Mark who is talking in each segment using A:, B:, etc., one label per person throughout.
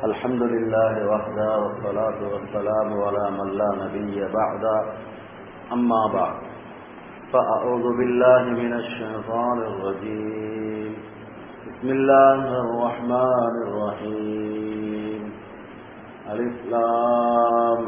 A: الحمد لله وحده والصلاة والسلام على من لا نبي بعد أما بعد فأعوذ بالله من الشيطان الرجيم بسم الله الرحمن الرحيم الإسلام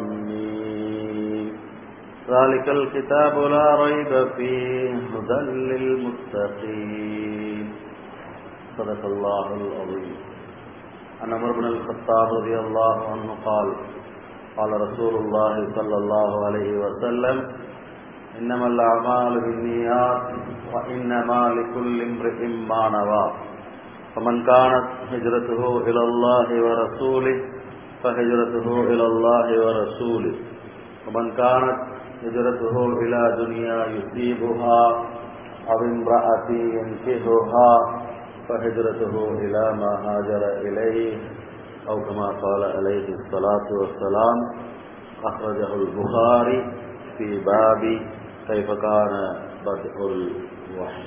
A: ذلك الكتاب لا ريب فيه هدى للمتقين صدق الله العظيم عن عمر بن الخطاب رضي الله عنه قال قال رسول الله صلى الله عليه وسلم إنما الأعمال بالنيات وإنما لكل امرئ ما نوى فمن كانت هجرته إلى الله ورسوله فهجرته إلى الله ورسوله ومن كانت هجرته إلى دنيا يصيبها أو امرأة ينكهها فهجرته إلى ما هاجر إليه أو كما قال عليه الصلاة والسلام أخرجه البخاري في باب كيف كان بدء الوحي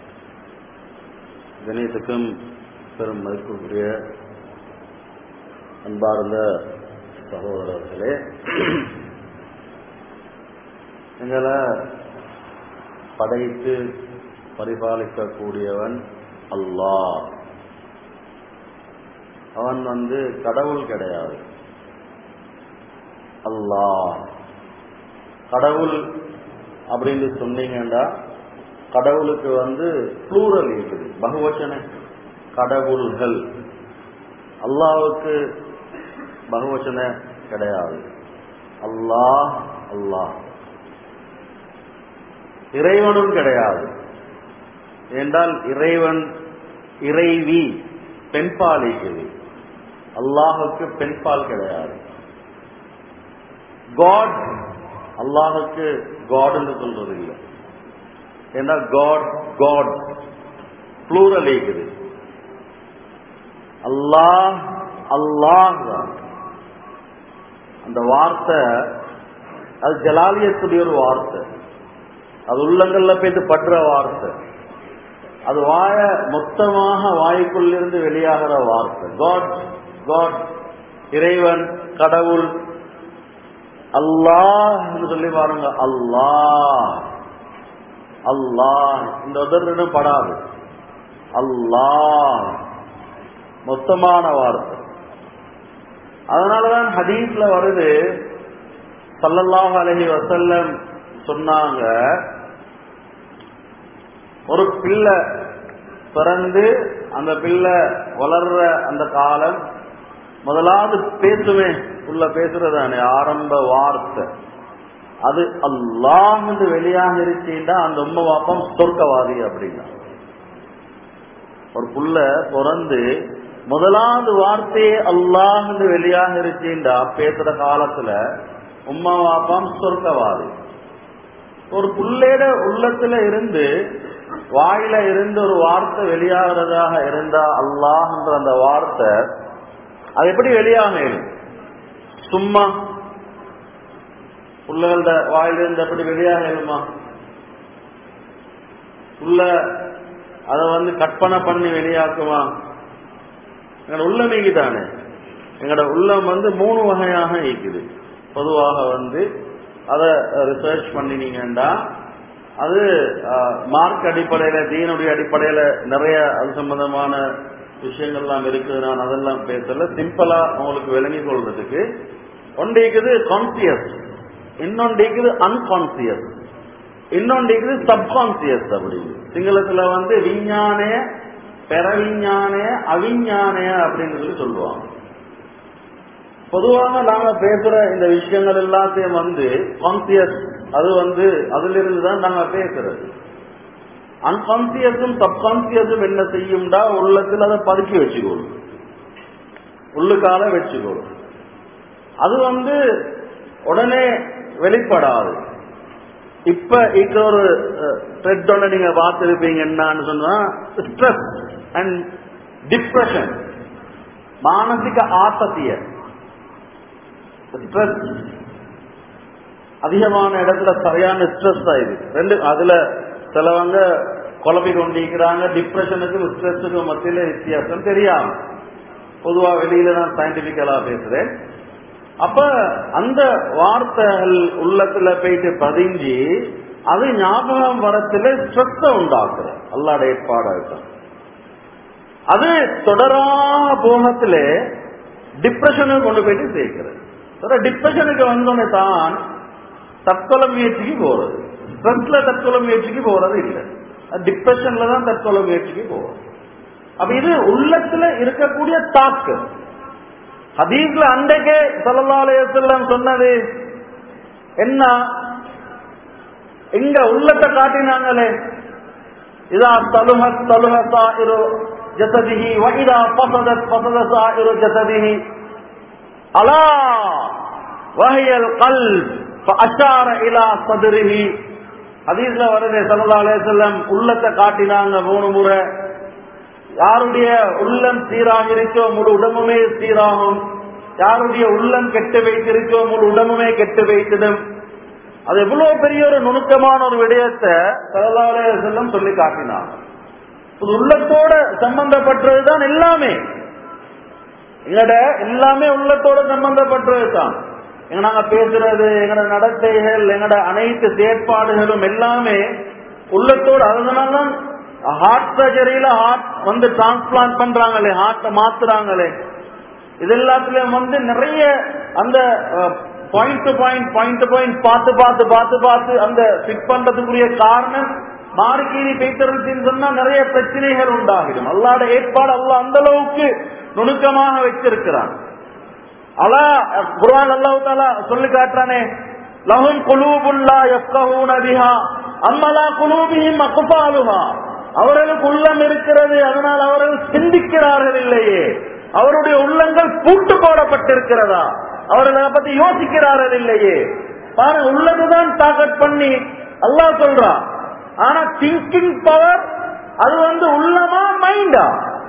A: கணேசக்கும் பெரும் மதிப்புக்குரிய அன்பார்ந்த சகோதரர்களே எங்களை படைத்து பரிபாலிக்கக்கூடியவன் அல்லாஹ் அவன் வந்து கடவுள் கிடையாது அல்லாஹ் கடவுள் அப்படின்னு சொன்னீங்கன்னா கடவுளுக்கு வந்து ப்ளூரல் இருக்குது பகுவச்சன கடவுள்கள் அல்லாவுக்கு பகுவச்சன கிடையாது அல்லாஹ் அல்லாஹ் இறைவனும் கிடையாது என்றால் இறைவன் இறைவி பெண்பாலிக்குது அல்லாஹுக்கு பெண்பால் கிடையாது காட் அல்லாஹுக்கு காட் என்று சொல்றது இல்லை ஏன்னா காட் காட் ப்ளூரல் இருக்குது அல்லாஹ் அல்லாஹ் அந்த வார்த்தை அது ஜலாலியத்துடைய ஒரு வார்த்தை அது உள்ளங்கள்ல போயிட்டு படுற வார்த்தை அது வாய மொத்தமாக வாய்க்குள்ளிருந்து வெளியாகிற வார்த்தை காட் காட் இறைவன் கடவுள் அல்லாஹ் சொல்லி பாருங்க அல்லாஹ் அல்லாஹ் இந்த உதரிடம் படாது அல்லாஹ் மொத்தமான வார்த்தை அதனாலதான் ஹதீஸ்ல வருது சல்லல்லாஹ் அலஹி வசல்லம் சொன்னாங்க ஒரு பிள்ளை பிறந்து அந்த பிள்ளை வளர்ற அந்த காலம் முதலாவது பேசுமே உள்ள பேசுறதானே ஆரம்ப வார்த்தை அது அல்லாஹ் என்று வெளியாக இருக்கீண்டா அந்த உண்மை வாப்பம் சொர்க்கவாதி அப்படின்னா ஒரு புள்ள பிறந்து முதலாவது வார்த்தையே அல்லாஹ் என்று வெளியாக இருக்கீண்டா பேசுற காலத்துல உம்மா வாப்பாம் சொர்க்கவாதி ஒரு புள்ளையோட உள்ளத்துல இருந்து வாயில இருந்து ஒரு வார்த்தை வெளியாகிறதாக இருந்தா அல்லாஹ்ன்ற அந்த வார்த்தை அது எப்படி வெளியாக சும்மா புள்ளைகளோட வாயிலிருந்து எப்படி வெளியாக எழுமா உள்ள அதை வந்து கற்பனை பண்ணி வெளியாக்குமா எங்களோட உள்ளம் தானே எங்களோட உள்ளம் வந்து மூணு வகையாக இருக்குது பொதுவாக வந்து அதை ரிசர்ச் பண்ணினீங்கன்னா அது மார்க் அடிப்படையில தீனுடைய அடிப்படையில நிறைய அது சம்பந்தமான விஷயங்கள்லாம் இருக்குது நான் அதெல்லாம் பேசல சிம்பிளா உங்களுக்கு விளங்கி கொள்றதுக்கு ஒன்று இருக்குது கான்சியஸ் இன்னொன்று இருக்குது அன்கான்சியஸ் இன்னொன்று இருக்குது சப்கான்சியஸ் அப்படின்னு சிங்களத்துல வந்து விஞ்ஞானே பெறவிஞ்ஞானே அவிஞ்ஞானே அப்படின்னு சொல்லி சொல்லுவாங்க பொதுவாக நாங்க பேசுற இந்த விஷயங்கள் எல்லாத்தையும் வந்து கான்சியஸ் அது வந்து அதுல இருந்து தான் நாங்க பேசுறது அன்கான்சியஸும் சப்கான்சியஸும் என்ன செய்யும்டா உள்ளத்தில் அதை பதுக்கி வச்சுக்கொள்ளும் உள்ளுக்கால வச்சுக்கொள்ளும் அது வந்து உடனே வெளிப்படாது இப்ப இங்க ஒரு ட்ரெட் ஒன்று நீங்க பார்த்திருப்பீங்க என்னன்னு சொன்னா ஸ்ட்ரெஸ் அண்ட் டிப்ரெஷன் மானசிக ஆசத்திய ஸ்ட்ரெஸ் அதிகமான இடத்துல சரியான ஸ்ட்ரெஸ் ஆயிடுது ரெண்டு அதுல சிலவங்க குழப்பி கொண்டிருக்கிறாங்க டிப்ரெஷனுக்கும் ஸ்ட்ரெஸ்ஸுக்கும் மத்தியில வித்தியாசம் தெரியாம பொதுவா வெளியில நான் சயின்டிபிக்கலா பேசுறேன் அப்ப அந்த வார்த்தைகள் உள்ளத்துல போயிட்டு பதிஞ்சு அது ஞாபகம் வரத்துல ஸ்ட்ரெஸ் உண்டாக்குற அல்லாட ஏற்பாடா இருக்கும் அது தொடரா போகத்துல டிப்ரெஷனுக்கு கொண்டு போயிட்டு சேர்க்கிறது டிப்ரெஷனுக்கு வந்தோடனே தான் தற்கொலை முயற்சிக்கு போறது ஸ்ட்ரெஸ்ல தற்கொலை முயற்சிக்கு போறது இல்லை டிப்ரெஷன்ல தான் தற்கொலை முயற்சிக்கு போறது அப்ப இது உள்ளத்துல இருக்கக்கூடிய தாக்கு ஹதீஸ்ல அன்றைக்கே சல்லல்லாஹு சொன்னது என்ன எங்க உள்ளத்தை காட்டினாங்களே இதா தலுஹ தலுஹ சாயிரு ஜசதிஹி வஇதா பசதத் பசத சாயிரு ஜசதிஹி அலா வஹியல் கல்ப் ஃபஅஷார இலா சதுரிஹி ஹதீஸ்ல வருது ஸல்லல்லாஹு அலைஹி வஸல்லம் உள்ளத்தை காட்டினாங்க மூணு முறை யாருடைய உள்ளம் சீராக இருக்கோ முழு உடம்புமே சீராகும் யாருடைய உள்ளம் கெட்டு வைத்திருக்கோ முழு உடம்புமே கெட்டு வைத்திடும் அது எவ்வளவு பெரிய ஒரு நுணுக்கமான ஒரு விடயத்தை சரதாலய செல்லம் சொல்லி காட்டினாங்க இது உள்ளத்தோட சம்பந்தப்பட்டதுதான் எல்லாமே எங்கட எல்லாமே உள்ளத்தோட சம்பந்தப்பட்டது தான் எங்க நாங்க பேசுறது எங்கட நடத்தைகள் எங்கட அனைத்து செயற்பாடுகளும் எல்லாமே உள்ளத்தோட அதனால்தான் ஹார்ட் சர்ஜரியில ஹார்ட் வந்து டிரான்ஸ்பிளான்ட் பண்றாங்களே ஹார்ட்டை மாத்துறாங்களே இது எல்லாத்துலயும் வந்து நிறைய அந்த point to point point to point பார்த்து பார்த்து பார்த்து பார்த்து அந்த ஃபிட் பண்றதுக்குரிய காரணம் மாறுக்கீரி பேசுறதுன்னு சொன்னா நிறைய பிரச்சனைகள் உண்டாகிடும் அல்லாட ஏற்பாடு அல்ல அந்த அளவுக்கு நுணுக்கமாக வச்சிருக்கிறான் அல்லா குர்ஆன் அல்லாஹ் தாலா சொல்லி காட்டுறானே லஹும் குலூபுல்லா யஃப்கஹூன பிஹா அம்மலா குலூபிஹிம் அக்ஃபாலுஹா அவர்களுக்கு உள்ளம் இருக்கிறது அதனால் அவர்கள் சிந்திக்கிறார்கள் இல்லையே அவருடைய உள்ளங்கள் பூட்டு போடப்பட்டிருக்கிறதா அவர்கள் அதை பத்தி யோசிக்கிறார்கள் இல்லையே பாருங்க உள்ளதுதான் டார்கெட் பண்ணி அல்லாஹ் சொல்றான் ஆனா திங்கிங் பவர் அது வந்து உள்ளமா மைண்டா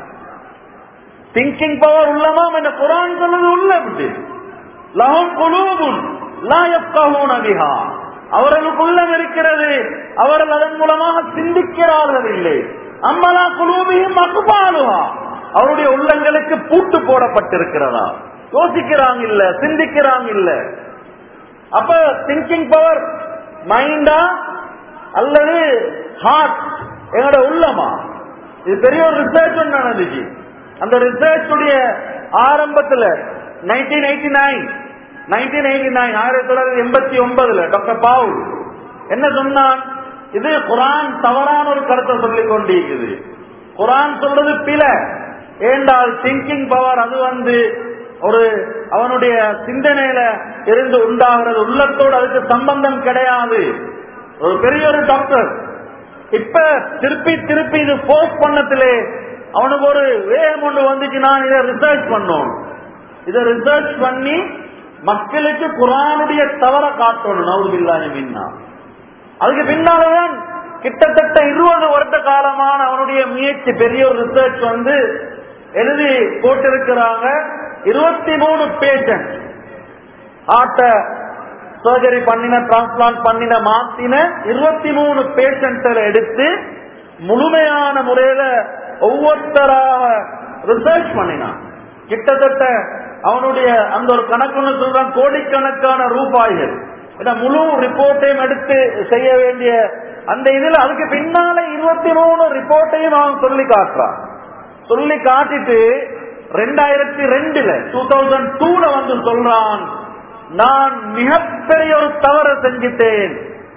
A: திங்கிங் பவர் உள்ளமா என்ற குரான் சொன்னது உள்ளது லஹம் குலூபுன் லா யஃப்கஹூன பிஹா அவர்களுக்கு உள்ளம் இருக்கிறது அவர்கள் அதன் மூலமாக சிந்திக்கிறார்கள் இல்லை அம்மலா குலூபியும் அக்குபாலுவா அவருடைய உள்ளங்களுக்கு பூட்டு போடப்பட்டிருக்கிறதா யோசிக்கிறாங்க இல்ல சிந்திக்கிறாங்க இல்ல அப்ப திங்கிங் பவர் மைண்டா அல்லது ஹார்ட் எங்களோட உள்ளமா இது பெரிய ஒரு ரிசர்ச் ஒன்று நடந்துச்சு அந்த ரிசர்ச் உடைய ஆரம்பத்துல nineteen eighty nine nineteen eighty nine ஆயிரத்தி தொள்ளாயிரத்தி எண்பத்தி ஒன்பதுல டாக்டர் பாவுல் என்ன சொன்னான் இது குரான் தவறான ஒரு கருத்தை சொல்லிக் கொண்டிருக்குது குரான் சொல்றது பில ஏண்டால் திங்கிங் பவர் அது வந்து ஒரு அவனுடைய சிந்தனையில இருந்து உண்டாகிறது உள்ளத்தோடு அதுக்கு சம்பந்தம் கிடையாது ஒரு பெரிய ஒரு டாக்டர் இப்ப திருப்பி திருப்பி இது போஸ்ட் பண்ணத்திலே அவனுக்கு ஒரு வேகம் ஒன்று வந்துச்சு நான் இதை ரிசர்ச் பண்ணோம் இதை ரிசர்ச் பண்ணி மக்களுக்கு குரானுடைய தவற காட்டணும் நவுதுபில்லாஹி மின்னா அதுக்கு பின்னால்தான் கிட்டத்தட்ட இருபது வருட காலமான அவனுடைய முயற்சி பெரிய ஒரு ரிசர்ச் வந்து எழுதி போட்டிருக்கிறாங்க இருபத்தி மூணு பேஷண்ட் ஹார்ட்ட சர்ஜரி பண்ணின டிரான்ஸ்பிளான்ட் பண்ணின மாத்தின இருபத்தி மூணு பேஷண்ட்களை எடுத்து முழுமையான முறையில ஒவ்வொருத்தராக ரிசர்ச் பண்ணினான் கிட்டத்தட்ட அவனுடைய அந்த ஒரு கணக்குன்னு சொல்றான் கோடிக்கணக்கான ரூபாய்கள் இந்த முழு ரிப்போர்ட்டையும் எடுத்து செய்ய வேண்டிய அந்த இதுல அதுக்கு பின்னால இருபத்தி மூணு ரிப்போர்ட்டையும் அவன் சொல்லி காட்டுறான் சொல்லி காட்டிட்டு ரெண்டாயிரத்தி ரெண்டுல டூ தௌசண்ட் டூல வந்து சொல்றான் நான் மிகப்பெரிய ஒரு தவறு செஞ்சிட்டேன்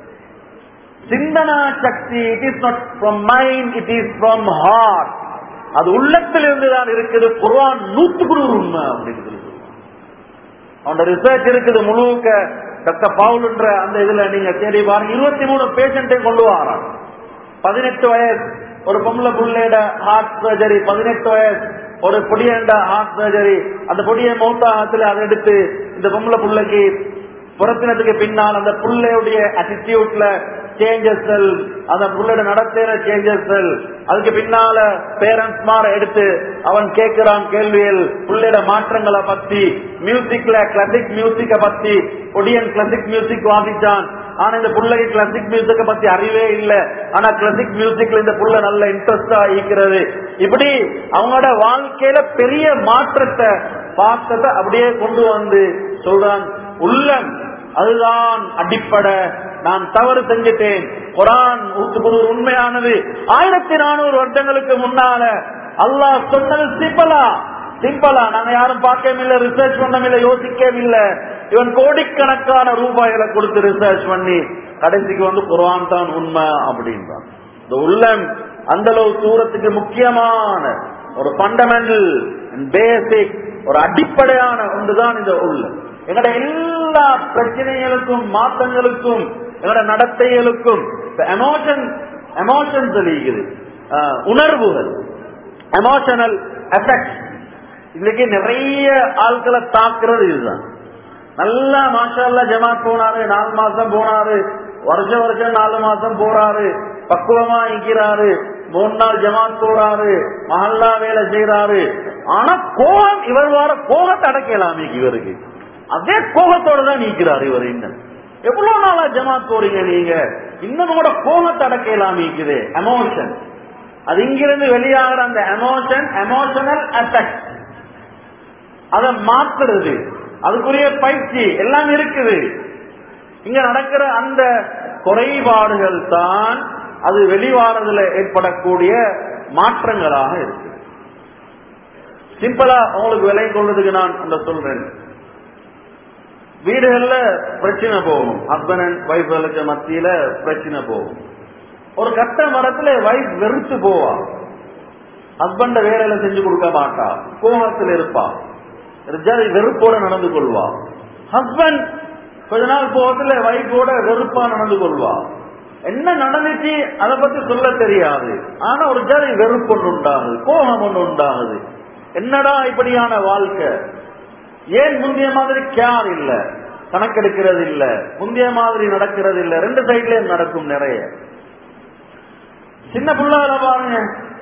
A: சிந்தனா சக்தி it is not from mind it is from heart அது உள்ளத்திலிருந்து தான் இருக்குது குர்ஆன் நூத்துக்கு நூறு உண்மை அப்படின்னு சொல்லி அவனோட ரிசர்ச் இருக்குது முழுக்க டாக்டர் பவுல்ன்ற அந்த இதுல நீங்க தேடி பாருங்க இருபத்தி மூணு பேஷண்டை கொண்டு வரான் பதினெட்டு வயசு ஒரு பொம்பளை புள்ளையோட ஹார்ட் சர்ஜரி பதினெட்டு வயசு ஒரு பொடியண்ட ஹார்ட் சர்ஜரி அந்த பொடிய மௌத்தாகத்துல அதை எடுத்து இந்த பொம்பளை புள்ளைக்கு புறத்தினத்துக்கு பின்னால் அந்த புள்ளையுடைய அட்டிடியூட்ல சேஞ்சஸ் அந்த புள்ளையோட நடத்தையில சேஞ்சஸ் அதுக்கு பின்னால பேரண்ட்ஸ் மாற எடுத்து அவன் கேட்கிறான் கேள்விகள் புள்ளையோட மாற்றங்களை பத்தி மியூசிக்ல கிளாசிக் மியூசிக்க பத்தி ஒடியன் கிளாசிக் மியூசிக் வாசிச்சான் ஆனா இந்த புள்ளைக்கு கிளாசிக் மியூசிக்க பத்தி அறிவே இல்ல ஆனா கிளாசிக் மியூசிக்ல இந்த புள்ள நல்ல இன்ட்ரெஸ்டா ஈக்கிறது இப்படி அவங்களோட வாழ்க்கையில பெரிய மாற்றத்தை பாக்கத்தை அப்படியே கொண்டு வந்து சொல்றான் உள்ளம் அதுதான் அடிப்படை நான் தவறு செஞ்சுட்டேன் குரான் ஊத்துக்குரு உண்மையானது ஆயிரத்தி நானூறு வருடங்களுக்கு முன்னால அல்லாஹ் சொன்னது சிம்பிளா சிம்பிளா நாங்க யாரும் பார்க்கவும் இல்ல ரிசர்ச் பண்ணவும் இல்ல யோசிக்கவும் இல்ல இவன் கோடிக்கணக்கான ரூபாய்களை கொடுத்து ரிசர்ச் பண்ணி கடைசிக்கு வந்து குர்ஆன் தான் உண்மை அப்படின்றான் இந்த உள்ளம் அந்த அளவு தூரத்துக்கு முக்கியமான ஒரு ஃபண்டமெண்டல் பேசிக் ஒரு அடிப்படையான ஒன்றுதான் இந்த உள்ளம் எங்கட எல்லா பிரச்சனைகளுக்கும் மாற்றங்களுக்கும் எங்கட நடத்தைகளுக்கும் எமோஷன் எமோஷன் தெரியுது உணர்வுகள் எமோஷனல் எஃபெக்ட் இன்னைக்கு நிறைய ஆட்களை தாக்குறது இதுதான் நல்லா மாஷா ஜமாத் போனாரு நாலு மாசம் போனாரு வருஷம் வருஷம் நாலு மாசம் போறாரு பக்குவமா இருக்கிறாரு மூணு நாள் ஜமாத் போறாரு மஹல்லா வேலை செய்யறாரு ஆனா கோபம் இவர் வர கோபத்தை அடக்கலாமே இவருக்கு அதே கோபத்தோட தான் நீக்கிறார் இவர் இன்னும் எவ்வளவு நாளா ஜமாத் போறீங்க நீங்க இன்னும் கூட கோபத்தை அடக்கலாம் நீக்குது எமோஷன் அது இங்கிருந்து வெளியாகிற அந்த எமோஷன் எமோஷனல் அஃபெக்ட் அதை மாத்துறது அதுக்குரிய பயிற்சி எல்லாம் இருக்குது இங்க நடக்கிற அந்த குறைபாடுகள் தான் அது வெளிவாரதுல ஏற்படக்கூடிய மாற்றங்களாக இருக்கு சிம்பிளா உங்களுக்கு விலை கொள்றதுக்கு நான் அந்த சொல்றேன் வீடுகள்ல பிரச்சனை போகும் ஹஸ்பண்ட் அண்ட் ஒய்ஃப்களுக்கு மத்தியில பிரச்சனை போகும் ஒரு கட்ட மரத்துல வைஃப் வெறுத்து போவா ஹஸ்பண்ட வேலையில செஞ்சு கொடுக்க மாட்டா கோபத்தில் இருப்பா ரிஜாதி வெறுப்போட நடந்து கொள்வா ஹஸ்பண்ட் கொஞ்ச நாள் போகத்துல வைஃபோட வெறுப்பா நடந்து கொள்வா என்ன நடந்துச்சு அதை பத்தி சொல்ல தெரியாது ஆனா ஒரு ஜாதி வெறுப்பு ஒன்று உண்டாகுது கோபம் ஒன்று உண்டாகுது என்னடா இப்படியான வாழ்க்கை ஏன் முந்தைய மாதிரி கேர் இல்ல கணக்கெடுக்கிறது இல்ல முந்தைய மாதிரி நடக்கிறது இல்ல ரெண்டு சைட்லயும் நடக்கும் நிறைய சின்ன பிள்ளைகளை பாருங்க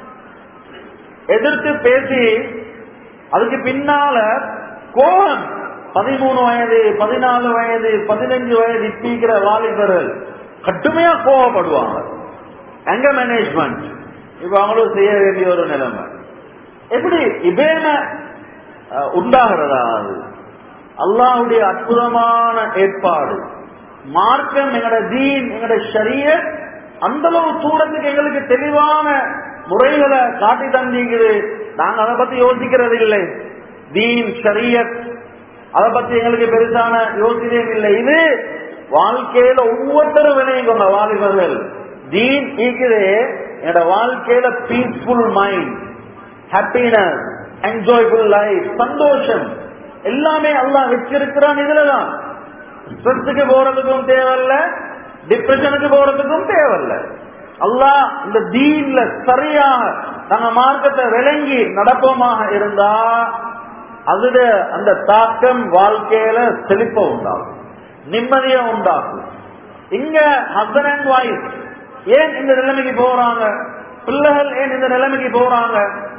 A: எதிர்த்து பேசி அதுக்கு பின்னால கோபம் பதிமூணு வயது பதினாலு வயது பதினஞ்சு வயது இப்பீக்கிற வாலிபர்கள் கடுமையா கோவப்படுவாங்க எங்க மேனேஜ்மெண்ட் இப்ப அவங்களும் செய்ய வேண்டிய ஒரு நிலைமை எப்படி இபேன உண்டாகிறதா அது அல்லாஹுடைய அற்புதமான ஏற்பாடு மார்க்கம் எங்கட தீன் எங்கட ஷரிய அந்த அளவு தூரத்துக்கு எங்களுக்கு தெளிவான முறைகளை காட்டி தந்திக்குது நாங்க அதை பத்தி யோசிக்கிறது இல்லை தீன் ஷரியத் அதை பத்தி எங்களுக்கு பெருசான யோசனையும் இல்லை இது வாழ்க்கையில ஒவ்வொருத்தரும் வினையும் கொண்ட வாலிபர்கள் தீன் ஈக்குது என்னோட வாழ்க்கையில peaceful mind happiness enjoyful life சந்தோஷம் எல்லாமே அல்லாஹ் வச்சிருக்கிறான் இதுலதான் ஸ்ட்ரெஸ்ஸுக்கு போறதுக்கும் தேவையில்ல டிப்ரெஷனுக்கு போறதுக்கும் தேவையில்ல அல்லாஹ் இந்த தீன்ல சரியாக நாங்க மார்க்கத்தை விளங்கி நடப்போமாக இருந்தா அதுட அந்த தாக்கம் வாழ்க்கையில செழிப்ப உண்டாகும் நிம்மதியா உண்டாகும் இங்க ஹஸ்பண்ட் அண்ட் ஒய்ஃப் ஏன் இந்த நிலைமைக்கு போறாங்க பிள்ளைகள் ஏன் இந்த நிலைமைக்கு போறாங்க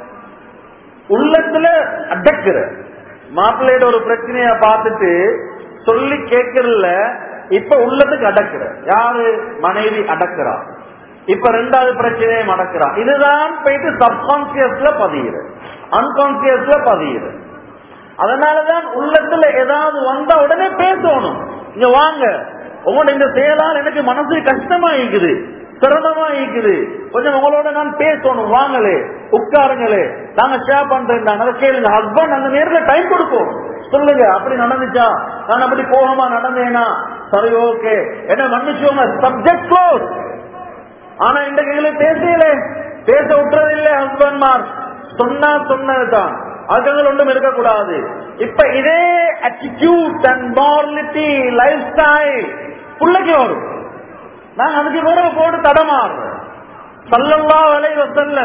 A: உள்ளத்துல அடக்குற மாப்பிள்ளையோட ஒரு பிரச்சனைய பார்த்துட்டு சொல்லி கேட்கறல இப்ப உள்ளத்துக்கு அடக்குற யாரு மனைவி அடக்குறா இப்ப ரெண்டாவது பிரச்சனையும் அடக்குறா இதுதான் போயிட்டு சப்கான்சியஸ்ல பதியுற அன்கான்சியஸ்ல பதியுற அதனாலதான் உள்ளத்துல ஏதாவது வந்தா உடனே பேசணும் இங்க வாங்க உங்களோட இந்த செயலால் எனக்கு மனசு கஷ்டமா இருக்குது சிரமமா இருக்குது கொஞ்சம் உங்களோட நான் பேசணும் வாங்களே உட்காருங்களே நாங்க ஷேர் பண்றேன் அதை கேளுங்க ஹஸ்பண்ட் அந்த நேரத்துல டைம் கொடுப்போம் சொல்லுங்க அப்படி நடந்துச்சா நான் அப்படி கோபமா நடந்தேனா சரி ஓகே என்ன மன்னிச்சுவோங்க சப்ஜெக்ட் க்ளோஸ் ஆனா இந்த கையில பேசல பேச விட்டுறது இல்லை ஹஸ்பண்ட்மார் சொன்னா சொன்னதுதான் அதுகள் ஒன்றும் இருக்கக்கூடாது இப்ப இதே attitude and morality life style பிள்ளைக்கு வரும் நாங்க அதுக்கு பிறகு போட்டு தடமாறுறோம் சல்லல்லா விலை வசல்ல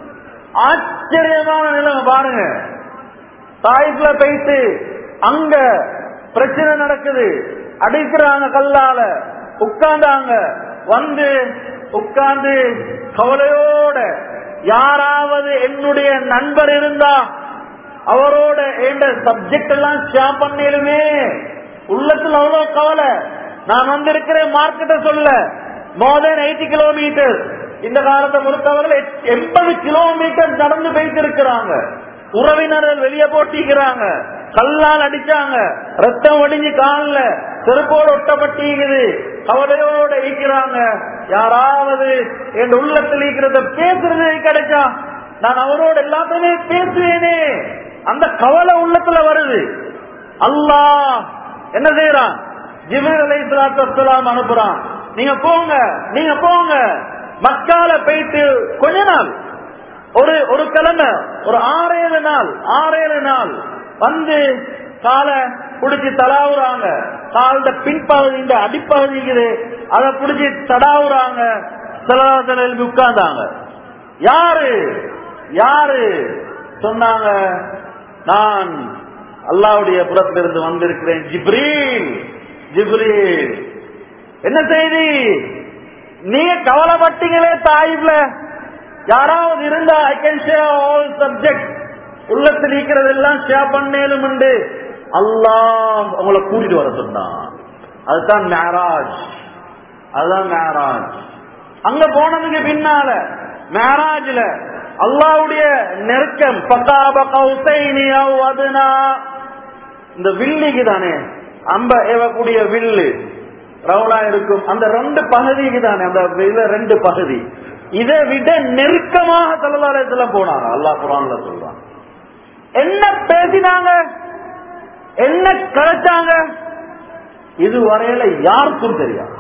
A: ஆச்சரியமான நிலைமை பாருங்க தாய்ப்புல போயிட்டு அங்க பிரச்சனை நடக்குது அடிக்கிறாங்க கல்லால உட்கார்ந்தாங்க வந்து உட்கார்ந்து கவலையோட யாராவது என்னுடைய நண்பர் இருந்தா அவரோட எந்த சப்ஜெக்ட் எல்லாம் ஷேர் பண்ணிடுமே உள்ளத்துல அவ்வளவு கவலை நான் வந்திருக்கிறேன் மார்க்கெட்ட சொல்ல மோர் தென் எயிட்டி கிலோமீட்டர் இந்த காலத்தை பொறுத்தவரை எண்பது கிலோமீட்டர் நடந்து போயிட்டு உறவினர்கள் வெளியே போட்டிக்கிறாங்க கல்லால் அடிச்சாங்க ரத்தம் வடிஞ்சு கால்ல செருப்போடு ஒட்டப்பட்டிருக்குது கவலையோட ஈக்கிறாங்க யாராவது என் உள்ளத்தில் ஈக்கிறத பேசுறது கிடைச்சா நான் அவரோட எல்லாத்தையுமே பேசுவேனே அந்த கவலை உள்ளத்துல வருது அல்லாஹ் என்ன செய்யறான் ஜிபிர் அலை சலாத்து அனுப்புறான் நீங்க போங்க நீங்க போங்க மக்கால போயிட்டு கொஞ்ச நாள் ஒரு ஒரு கிழமை ஒரு ஆறேழு நாள் ஆறேழு நாள் வந்து காலை புடிச்சு தடாவுறாங்க காலோட பின்பகுதி இந்த அடிப்பகுதி இருக்குது அதை புடிச்சு தடாவுறாங்க சில உட்கார்ந்தாங்க யாரு யாரு சொன்னாங்க நான் அல்லாவுடைய புறத்திலிருந்து வந்திருக்கிறேன் ஜிப்ரீல் ஜிப்ரீல் என்ன செய்தி நீங்க கவலைப்பட்டீங்களே தாயிப்ல யாராவது இருந்தா I can share all subject உள்ளத்தில் இருக்கிறது எல்லாம் ஷேர் பண்ணேலும் உண்டு அல்லாஹ் உங்களை கூட்டிட்டு வர சொன்னான் அதுதான் மேராஜ் அதுதான் மேராஜ் அங்க போனதுக்கு பின்னால மேராஜ்ல அல்லாவுடைய நெருக்கம் பகாப கௌசைனி அவ் அதுனா இந்த வில்லிக்கு தானே அம்ப ஏவக்கூடிய வில்லு ரவுலா இருக்கும் அந்த ரெண்டு பகுதிக்கு தானே அந்த இதுல ரெண்டு பகுதி இதை விட நெருக்கமாக தலதாலயத்துல போனாங்க அல்லாஹ் குரான்ல சொல்றான் என்ன பேசினாங்க என்ன கிடைச்சாங்க இதுவரையில யாருக்கும் தெரியாது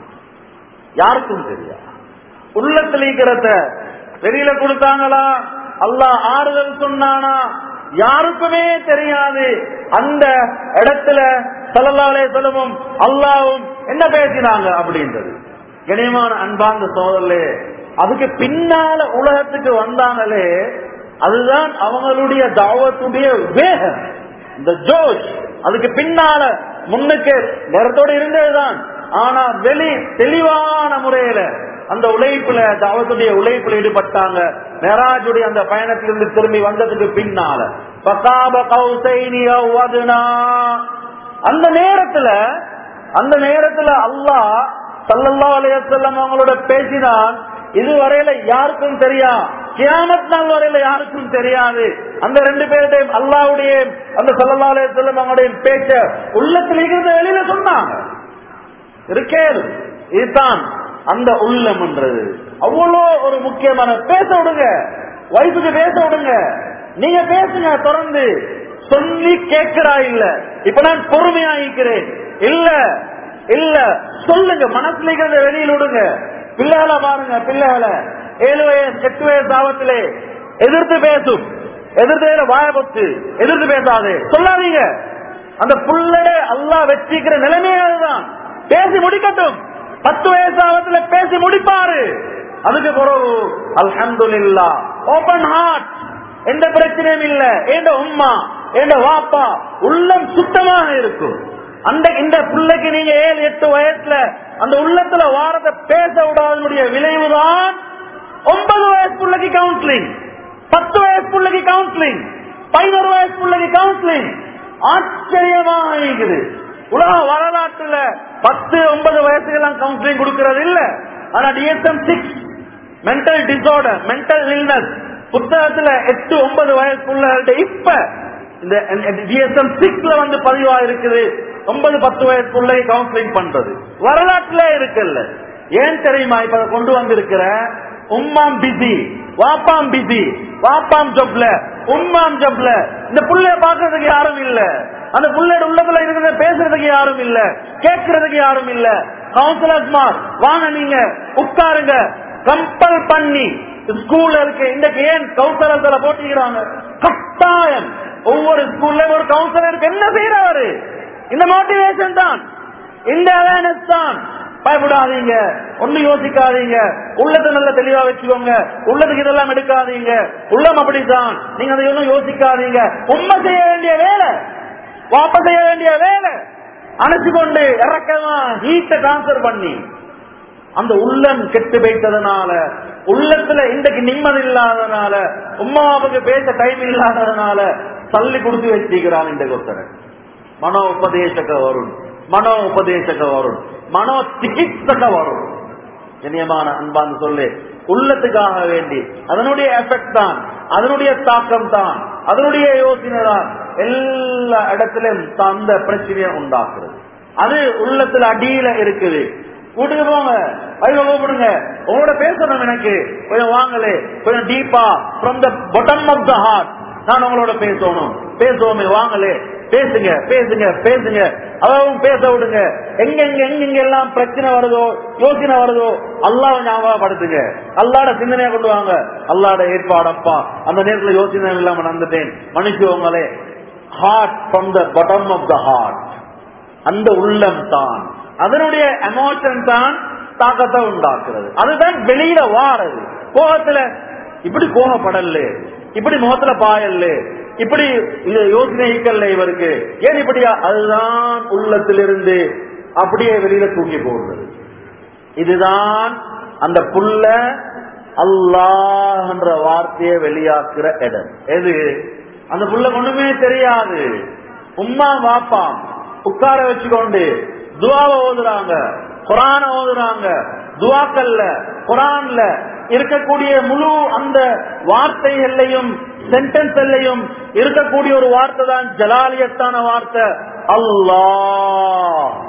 A: யாருக்கும் தெரியாது உள்ளத்துல இருக்கிறத வெளியில கொடுத்தாங்களா அல்லாஹ் ஆறுதல் சொன்னானா யாருக்குமே தெரியாது அந்த இடத்துல சல்லல்லாலே செலவும் அல்லாவும் என்ன பேசினாங்க அப்படின்றது கனியமான அன்பார்ந்த சோதரே அதுக்கு பின்னால உலகத்துக்கு வந்தாங்களே அதுதான் அவங்களுடைய தாவத்துடைய வேகம் இந்த ஜோஷ் அதுக்கு பின்னால முன்னுக்கு நேரத்தோடு இருந்ததுதான் ஆனா வெளி தெளிவான முறையில அந்த உழைப்புல தாவத்துடைய உழைப்புல ஈடுபட்டாங்க மெராஜுடைய அந்த பயணத்திலிருந்து திரும்பி வந்ததுக்கு பின்னால பகாப கௌசைனி அவ் அதுனா அந்த நேரத்துல அந்த நேரத்துல அல்லாஹ் சல்லல்லாஹு அலைஹி வஸல்லம் அவங்களோட பேசினான் இதுவரையில யாருக்கும் தெரியா கியாமத் நாள் வரையில யாருக்கும் தெரியாது அந்த ரெண்டு பேருடையும் அல்லாவுடைய அந்த சல்லல்லாஹு அலைஹி வஸல்லம் அவங்களுடைய பேச்ச உள்ளத்தில் இருந்து வெளியில சொன்னாங்க இருக்கேன் இதுதான் அந்த உள்ளம் என்றது அவ்வளோ ஒரு முக்கியமான பேச விடுங்க வயசுக்கு பேச விடுங்க நீங்க பேசுங்க தொடர்ந்து சொல்லி கேட்கிறா இல்ல இப்ப நான் பொறுமையா இருக்கிறேன் இல்ல இல்ல சொல்லுங்க மனசுல இருக்கிறத வெளியில் விடுங்க பிள்ளைகளை பாருங்க பிள்ளைகளை ஏழு வயசு எட்டு வயசு ஆபத்திலே எதிர்த்து பேசும் எதிர்த்து வாயபத்து எதிர்த்து பேசாது சொல்லாதீங்க அந்த புள்ளட அல்லாஹ் வச்சிக்கிற நிலைமையே அதுதான் பேசி முடிக்கட்டும் பத்து வயசாவதுல பேசி முடிப்பாரு அதுக்கு பிறகு அல்ஹம்துலில்லா ஓபன் ஹார்ட் எந்த பிரச்சனையும் இல்ல எந்த உம்மா எந்த வாப்பா உள்ளம் சுத்தமாக இருக்கும் அந்த இந்த பிள்ளைக்கு நீங்க ஏழு எட்டு வயசுல அந்த உள்ளத்துல வாரத்தை பேச விடாதனுடைய விளைவுதான் ஒன்பது வயசு பிள்ளைக்கு கவுன்சிலிங் பத்து வயசு பிள்ளைக்கு கவுன்சிலிங் பதினோரு வயசு பிள்ளைக்கு கவுன்சிலிங் ஆச்சரியமாக இருக்குது உலக வரலாற்றுல பத்து ஒன்பது வயசுக்கெல்லாம் கவுன்சிலிங் கொடுக்கறது இல்ல ஆனா DSM six mental disorder mental illness புத்தகத்துல எட்டு ஒன்பது வயசுக்குள்ள இப்ப இந்த டிஎஸ்எம் சிக்ஸ்ல வந்து பதிவா இருக்குது ஒன்பது பத்து வயசுக்குள்ள கவுன்சிலிங் பண்றது வரலாற்றுல இருக்குல்ல ஏன் தெரியுமா இப்ப அதை கொண்டு வந்திருக்கிற உம்மாம் பிஸி வாப்பாம் பிஸி வாப்பாம் ஜப்ல உம்மாம் ஜப்ல இந்த புள்ளைய பாக்குறதுக்கு யாரும் இல்ல அந்த புள்ளையோட உள்ளத்துல இருக்கிறத பேசுறதுக்கு யாரும் இல்ல கேட்கறதுக்கு யாரும் இல்ல கவுன்சிலர்ஸ் மார் வாங்க நீங்க உட்காருங்க கம்பல் பண்ணி ஸ்கூல்ல இருக்கு இன்றைக்கு ஏன் கவுன்சிலர்ஸ் போட்டிக்கிறாங்க கட்டாயம் ஒவ்வொரு ஸ்கூல்ல ஒரு கவுன்சிலருக்கு என்ன செய்யறவரு இந்த மோட்டிவேஷன் தான் இந்த அவேர்னஸ் தான் பயப்படாதீங்க ஒண்ணு யோசிக்காதீங்க உள்ளத்தை நல்ல தெளிவா வச்சுக்கோங்க உள்ளத்துக்கு இதெல்லாம் எடுக்காதீங்க உள்ளம் அப்படித்தான் நீங்க அதை ஒன்றும் யோசிக்காதீங்க உண்மை செய்ய வேண்டிய வேலை வாபஸ் செய்ய வேண்டிய வேலை அணைச்சு கொண்டு இறக்கமா ஹீட்டை டிரான்ஸ்பர் பண்ணி அந்த உள்ளம் கெட்டு வைத்ததுனால உள்ளத்துல இன்றைக்கு நிம்மதி இல்லாததுனால உமாவுக்கு பேச டைம் இல்லாததுனால தள்ளி கொடுத்து வச்சிருக்கிறான் இந்த கொத்தரை மனோ உபதேசக வருண் மனோ உபதேசக வரும் மனோ சிகிச்சக வரும் கண்ணியமான அன்பான்னு சொல்லு உள்ளத்துக்காக வேண்டி அதனுடைய எஃபெக்ட் தான் அதனுடைய தாக்கம் தான் அதனுடைய யோசனை தான் எல்லா இடத்திலும் அந்த பிரச்சனையை உண்டாக்குறது அது உள்ளத்துல அடியில இருக்குது வீட்டுக்கு போங்க வைவ கூப்பிடுங்க உங்களோட பேசணும் எனக்கு கொஞ்சம் வாங்கலே கொஞ்சம் டீப்பா from the bottom of the heart நான் உங்களோட பேசணும் பேசுவோமே வாங்கலே பேசுங்க பேசுங்க பேசுங்க அதாவது பேச விடுங்க எங்க எங்க எங்க எங்க எல்லாம் பிரச்சனை வருதோ யோசனை வருதோ அல்லாஹ் ஞாபகப்படுத்துங்க அல்லாட சிந்தனையை கொண்டு வாங்க அல்லாட ஏற்பாடப்பா அந்த நேரத்துல யோசனை இல்லாம நடந்துட்டேன் மன்னிச்சுவங்களே heart from the bottom of the heart அந்த உள்ளம் தான் அதனுடைய எமோஷன் தான் தாக்கத்தை உண்டாக்குறது அதுதான் வெளியில வாரது கோபத்துல இப்படி கோபப்படல இப்படி முகத்துல பாயல்ல இப்படி இது யோசனைக்கல்ல இவருக்கு ஏன் இப்படியா அதுதான் உள்ளத்திலிருந்து அப்படியே வெளியில தூங்கி போடுறது இதுதான் அந்த புல்ல அல்லாஹ் என்ற வார்த்தையை வெளியாக்குற இடம் எது அந்த புள்ள ஒண்ணுமே தெரியாது உம்மா வாப்பாம் உட்கார வச்சுக்கொண்டு துவாவை ஓதுறாங்க குரான ஓதுறாங்க துவாக்கல்ல குரான்ல இருக்கக்கூடிய முழு அந்த வார்த்தைகள்லையும் சென்டென்ஸ்லையும் இருக்கக்கூடிய ஒரு வார்த்தை தான் ஜலாலியத்தான வார்த்தை அல்லாஹ்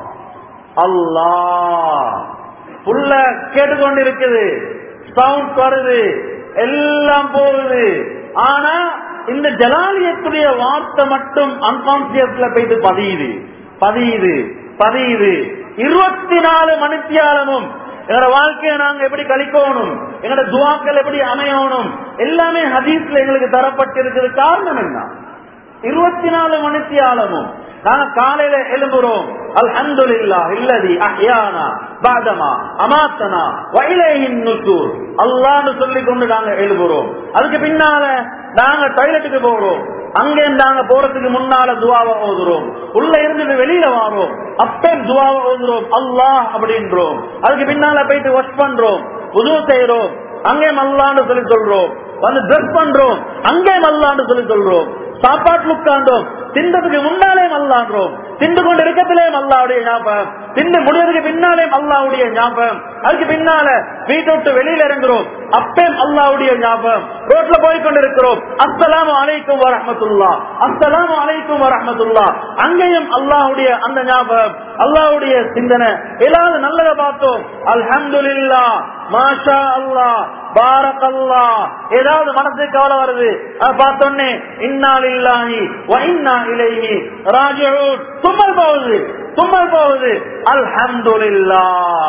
A: அல்லாஹ் புள்ள கேட்டுக்கொண்டிருக்குது சவுண்ட் வருது எல்லாம் போகுது ஆனா இந்த ஜலாலியத்துடைய வார்த்தை மட்டும் அன்கான்சியஸ்ல போயிட்டு பதியுது பதியுது பதியுது இருபத்தி நாலு மணித்தியாலமும் எங்களோட வாழ்க்கையை நாங்க எப்படி கழிக்கணும் எங்களோட துவாக்கள் எப்படி அமையணும் எல்லாமே ஹதீஸ்ல எங்களுக்கு தரப்பட்டிருக்கிறது காரணம் என்ன இருபத்தி நாலு மணித்தியாலமும் நாங்க காலையில எழும்புறோம் அல்ஹம்துலில்லாஹ் இல்லதி அஹ்யானா பாதமா அமாத்தனா வைலேயின் நுசூர் அல்லாஹ்னு சொல்லி கொண்டு நாங்க எழும்புறோம் அதுக்கு பின்னால நாங்க டாய்லெட்டுக்கு போறோம் அங்கே நாங்க போறதுக்கு முன்னால துவாவை ஓதுறோம் உள்ள இருந்து வெளியில வாரோம் அப்பே துவாவை ஓதுறோம் அல்லாஹ் அப்படின்றோம் அதுக்கு பின்னால போயிட்டு வாஷ் பண்றோம் புது செய்யறோம் அங்கே மல்லான்னு சொல்லி சொல்றோம் வந்து ட்ரெஸ் பண்றோம் அங்கே மல்லான்னு சொல்லி சொல்றோம் சாப்பாட்டுல உட்கார்ந்தோம் தின்றதுக்கு முன்னாலே மல்லான்றோம் தின்று கொண்டு இருக்கத்திலே மல்லாவுடைய ஞாபகம் தின்று முடியறதுக்கு பின்னாலே அல்லாவுடைய ஞாபகம் அதுக்கு பின்னால வீட்டை விட்டு வெளியில இறங்குறோம் அப்பேம் அல்லாவுடைய ஞாபகம் ரோட்ல போய் கொண்டிருக்கிறோம் அஸ்ஸலாமு அலைக்கும் வரஹ்மத்துல்லா அஸ்ஸலாமு அலைக்கும் வரஹ்மத்துல்லா அங்கேயும் அல்லாஹ்வுடைய அந்த ஞாபகம் அல்லாஹ்வுடைய சிந்தனை ஏதாவது நல்லதை பார்த்தோம் அல்ஹம்துலில்லா மாஷா அல்லாஹ் பாரக் அல்லாஹ் ஏதாவது மனசுக்கு கவலை வருது அதை பார்த்தோன்னே இன்னால் இல்லாஹி வ இன்னா இலைஹி ராஜிஊன் தும்மல் போகுது தும்மல் போகுது அல்ஹம்துலில்லா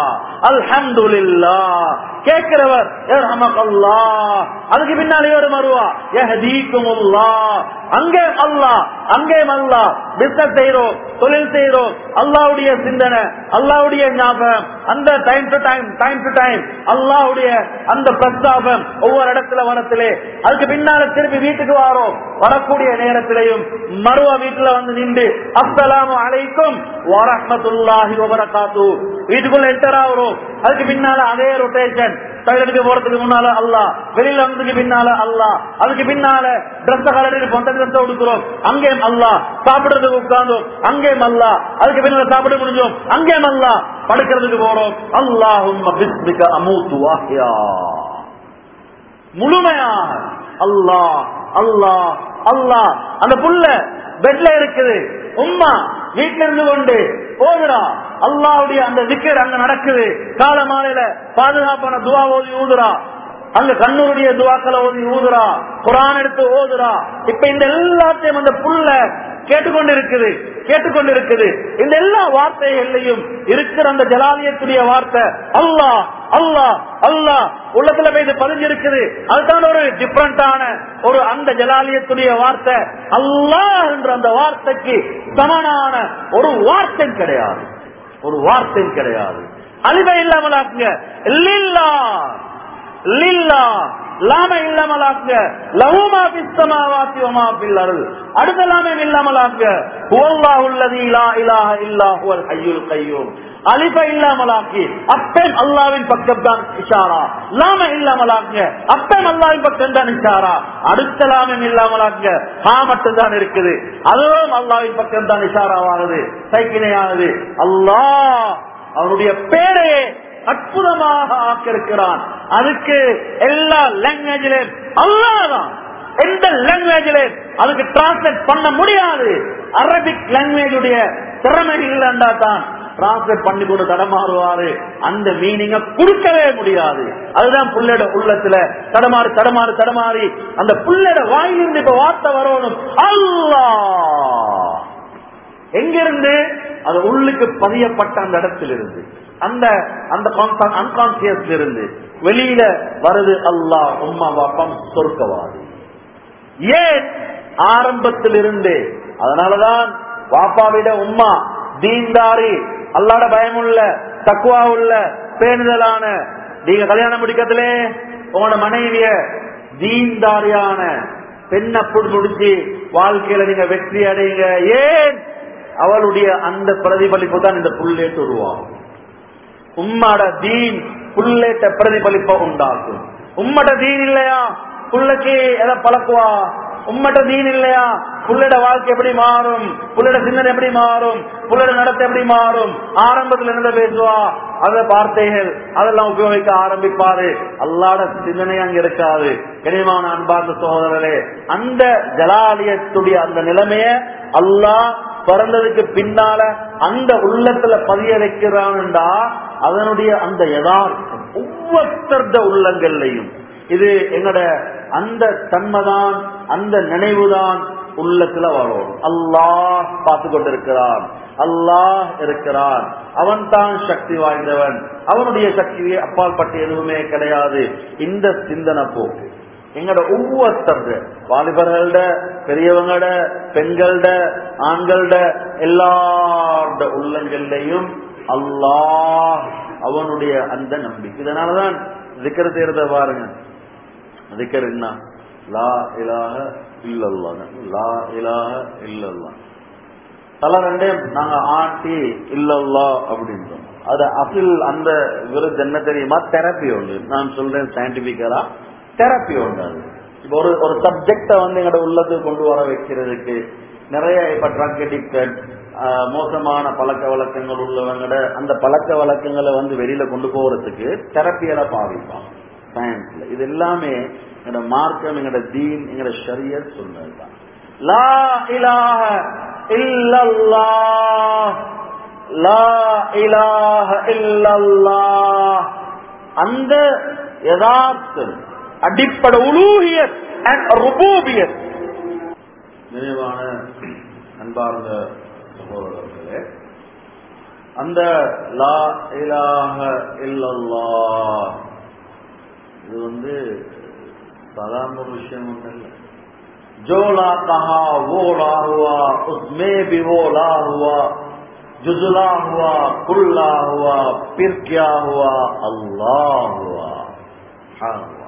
A: அல்ஹம்துலில்லா கேட்கிறவர் அல்லாஹ் அதுக்கு பின்னாலே ஒரு மருவா யஹதீக்குமுல்லாஹ் அங்கே அல்லாஹ் அங்கே அல்லாஹ் பிசினஸ் செய்யறோம் தொழில் செய்யறோம் அல்லாவுடைய சிந்தனை அல்லாவுடைய ஞாபகம் அந்த time to time time to time அல்லாவுடைய அந்த பிரஸ்தாபம் ஒவ்வொரு இடத்துல வரத்திலே அதுக்கு பின்னால திருப்பி வீட்டுக்கு வாரோம் வரக்கூடிய நேரத்திலையும் மருவ வீட்டுல வந்து நின்று அஸ்ஸலாமு அலைக்கும் வரஹ்மத்துல்லாஹி வபரகாத்து வீட்டுக்குள்ள என்டர் ஆகிறோம் அதுக்கு பின்னால அதே ரொட்டேஷன் டாய்லெட்டுக்கு போறதுக்கு முன்னால அல்லா வெளியில வந்ததுக்கு பின்னால அல்லா அதுக்கு பின்னால ட்ரெஸ் கலரில் பொந்த ட்ரெஸ் கொடுக்கிறோம் அங்கேயும் அல்லா சாப்பிடுறதுக்கு உட்கார்ந்தோம் அங்கேயும் அல்லா அதுக்கு பின்னால சாப்பிட முடிஞ்சோம் அங்கேயும் அல்லா படுக்கிறதுக்கு போறோம் அல்லாஹும் அமூத்து வாஹியா முழுமையாக அல்லாஹ் அல்லாஹ் அல்லாஹ் அந்த புள்ள பெட்ல இருக்குது உம்மா வீட்டுல இருந்து கொண்டு ஓதுறா அல்லாவுடைய அந்த திக்கர் அங்க நடக்குது கால மாலையில பாதுகாப்பான துவா ஓதி ஊதுறா அங்க கண்ணூருடைய துவாக்களை ஓதி ஊதுறா குரான் எடுத்து ஓதுறா இப்ப இந்த எல்லாத்தையும் அந்த புள்ள கேட்டுக்கொண்டு இருக்குது கேட்டுக்கொண்டு இருக்குது இந்த எல்லா வார்த்தைகள்லையும் இருக்கிற அந்த ஜலாலியத்துடைய வார்த்தை அல்லாஹ் அல்லாஹ் அல்லாஹ் உள்ளத்துல போய் இது பதிஞ்சிருக்குது அதுதான் ஒரு டிஃபரண்டான ஒரு அந்த ஜலாலியத்துடைய வார்த்தை அல்லாஹ் என்ற அந்த வார்த்தைக்கு சமனான ஒரு வார்த்தை கிடையாது ஒரு வார்த்தை கிடையாது அழிவை இல்லாமல் ஆக்குங்க லில்லா லில்லா லாம இல்லாமல் ஆக்குங்க லஹுமா பிஸ்தமாவாத்தி வமா பில் அருள் அடுத்த லாமே இல்லாமல் ஆக்குங்க ஹுவல்லாஹு அல்லதி லா இலாஹ இல்லா ஹுவல் ஹய்யுல் கய்யூம் அலிப இல்லாமலாக்கி அப்பேம் அல்லாவின் பக்கம் தான் இஷாரா லாம இல்லாமலாக்குங்க அப்பேம் அல்லாவின் பக்கம் தான் இஷாரா அடுத்த லாமம் இல்லாமலாக்குங்க ஹா மட்டும் தான் இருக்குது அதுவும் அல்லாவின் பக்கம் தான் இஷாராவானது சைக்கிணையானது அல்லாஹ் அவனுடைய பேரே அற்புதமாக ஆக்கியிருக்கிறான் அதுக்கு எல்லா லாங்குவேஜிலும் அல்லாதான் எந்த லாங்குவேஜில அதுக்கு டிரான்ஸ்லேட் பண்ண முடியாது அரபிக் லாங்குவேஜ் உடைய திறமை இல்லைண்டா தான் டிரான்ஸ்லேட் பண்ணி கொண்டு தடமாறுவாரு அந்த மீனிங்க கொடுக்கவே முடியாது அதுதான் புள்ளட உள்ளத்துல தடமாறு தடமாறு தடமாறி அந்த புள்ளட வாயிலிருந்து இப்ப வார்த்தை வரணும் அல்லாஹ் எங்கிருந்து அது உள்ளுக்கு பதியப்பட்ட அந்த இடத்திலிருந்து அந்த அந்த அன்கான்சியஸ்ல இருந்து வெளியில வருது அல்லாஹ் உம்மா பாப்பம் சொர்க்கவாதி ஏன் ஆரம்பத்திலிருந்து அதனாலதான் பாப்பாவிட உம்மா தீன்தாரி அல்லாட பயமுள்ள தக்குவா உள்ள பேணுதலான நீங்க கல்யாணம் முடிக்கத்திலே உங்களோட மனைவிய தீன்தாரியான பெண்ணை முடிச்சு வாழ்க்கையில நீங்க வெற்றி அடையுங்க ஏன் அவளுடைய அந்த பிரதிபலிப்பு தான் இந்த புள்ளேட்டு உருவாகும் உம்மாட தீன் புள்ளேட்ட பிரதிபலிப்ப உண்டாக்கும் உம்மட தீன் இல்லையா புள்ளைக்கு எதை பழக்குவா உம்மட்ட தீன் இல்லையா புள்ளட வாழ்க்கை எப்படி மாறும் புள்ளட சிந்தனை எப்படி மாறும் புள்ளட நடத்தை எப்படி மாறும் ஆரம்பத்துல என்ன பேசுவா அத வார்த்தைகள் அதெல்லாம் உபயோகிக்க ஆரம்பிப்பாரு அல்லாட சிந்தனை அங்க இருக்காது கனிமான அன்பார்ந்த சகோதரர்களே அந்த ஜலாலயத்துடைய அந்த நிலைமைய அல்லாஹ் பிறந்ததுக்கு பின்னால அந்த உள்ளத்துல பதிய வைக்கிறான்டா அதனுடைய அந்த யதார்த்தம் ஒவ்வொருத்தருட உள்ளங்கள்லையும் இது எங்கட அந்த தன்மைதான் அந்த நினைவுதான் உள்ளத்துல வரும் அல்லாஹ் பார்த்து கொண்டிருக்கிறான் அல்லாஹ் இருக்கிறான் அவன் தான் சக்தி வாய்ந்தவன் அவனுடைய சக்தியை அப்பால் பட்டு எதுவுமே கிடையாது இந்த சிந்தனை போக்கு எங்கட ஒவ்வொருத்தர் வாலிபர்கள பெரியவங்களோட பெண்களோட ஆண்களோட எல்லாரோட உள்ளங்கள்லையும் அல்லாஹ் அவனுடைய அந்த நம்பிக்கை இதனாலதான் திக்கர செய்யறத பாருங்க திக்கர் என்ன லா இலாக இல்லல்லா லா இலாக இல்லல்லா தலை ரெண்டையும் நாங்க ஆட்டி இல்லல்லா அப்படின்றோம் அது அசில் அந்த விருது என்ன தெரியுமா தெரப்பி உண்டு நான் சொல்றேன் சயின்டிபிக்கலா தெரப்பி உண்டு அது இப்போ ஒரு ஒரு சப்ஜெக்ட வந்து எங்களோட உள்ளத்துக்கு கொண்டு வர வைக்கிறதுக்கு நிறைய இப்ப ட்ரக் அடிக்டட் மோசமான பழக்க வழக்கங்கள் உள்ளவங்களோட அந்த பழக்க வழக்கங்களை வந்து வெளியில கொண்டு போறதுக்கு தெரப்பியல பாவிப்பாங்க சயின்ஸ்ல இது எல்லாமே எங்களோட மார்க்கம் எங்களோட தீன் எங்களோட ஷரியர் சொன்னதுதான் லா இலாஹ இல்லல்லாஹ் லா இலாஹ இல்லல்லாஹ் அந்த யதார்த்தம் அடிப்படை உலூகியத் அண்ட் ருபூபியத் நினைவான அன்பார்ந்த சகோதரர்களே அந்த லா இலாஹ இல்லல்லாஹ் இது வந்து சாதாரண ஒரு விஷயம் ஒன்றும் இல்லை जो ला कहा वो ला हुआ उसमें भी वो ला हुआ जुजला हुआ कुल्ला हुआ फिर क्या हुआ अल्लाह हुआ हाँ हुआ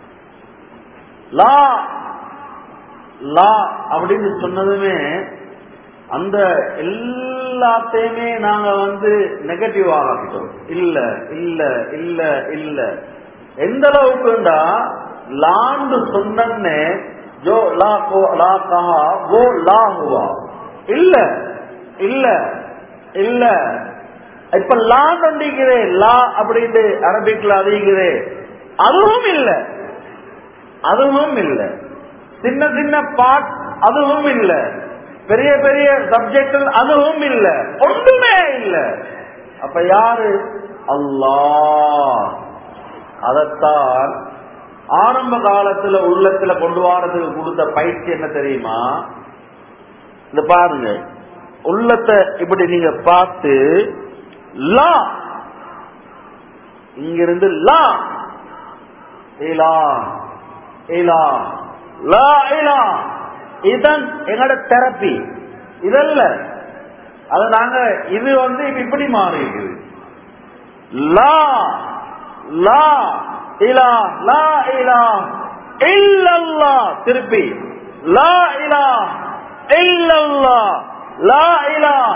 A: லா லா அப்படின்னு சொன்னதுமே அந்த எல்லாத்தையுமே நாங்க வந்து நெகட்டிவ் ஆகிட்டோம் இல்ல இல்ல இல்ல இல்ல எந்த அளவுக்குண்டா லாண்டு சொன்னே ஜோ லா கோ லா கஹா वो லா हुआ இல்ல இல்ல இல்ல இப்ப லான் ஒண்டிக்கிறே லா அப்படின்னு அரபிக்ல அதிகிறே அதுவும் இல்ல அதுவும் இல்ல சின்ன சின்ன பாட் அதுவும் இல்ல பெரிய பெரிய சப்ஜெக்ட் அதுவும் இல்ல ஒன்றுமே இல்ல அப்ப யாரு அல்லாஹ் அதத்தான் ஆரம்ப காலத்துல உள்ளத்துல கொண்டு வாரத்துக்கு கொடுத்த பயிற்சி என்ன தெரியுமா இந்த பாருங்க உள்ளத்தை இப்படி நீங்க பார்த்து லா இங்கிருந்து லா இலா இலா லா இலா இதுதான் எங்களோட தெரப்பி இதல்ல அது நாங்க இது வந்து இப்ப இப்படி மாறி இருக்குது லா லா இலா லா இலா இல்லல்லா திருப்பி லா இலா இல்லல்லா லா இலா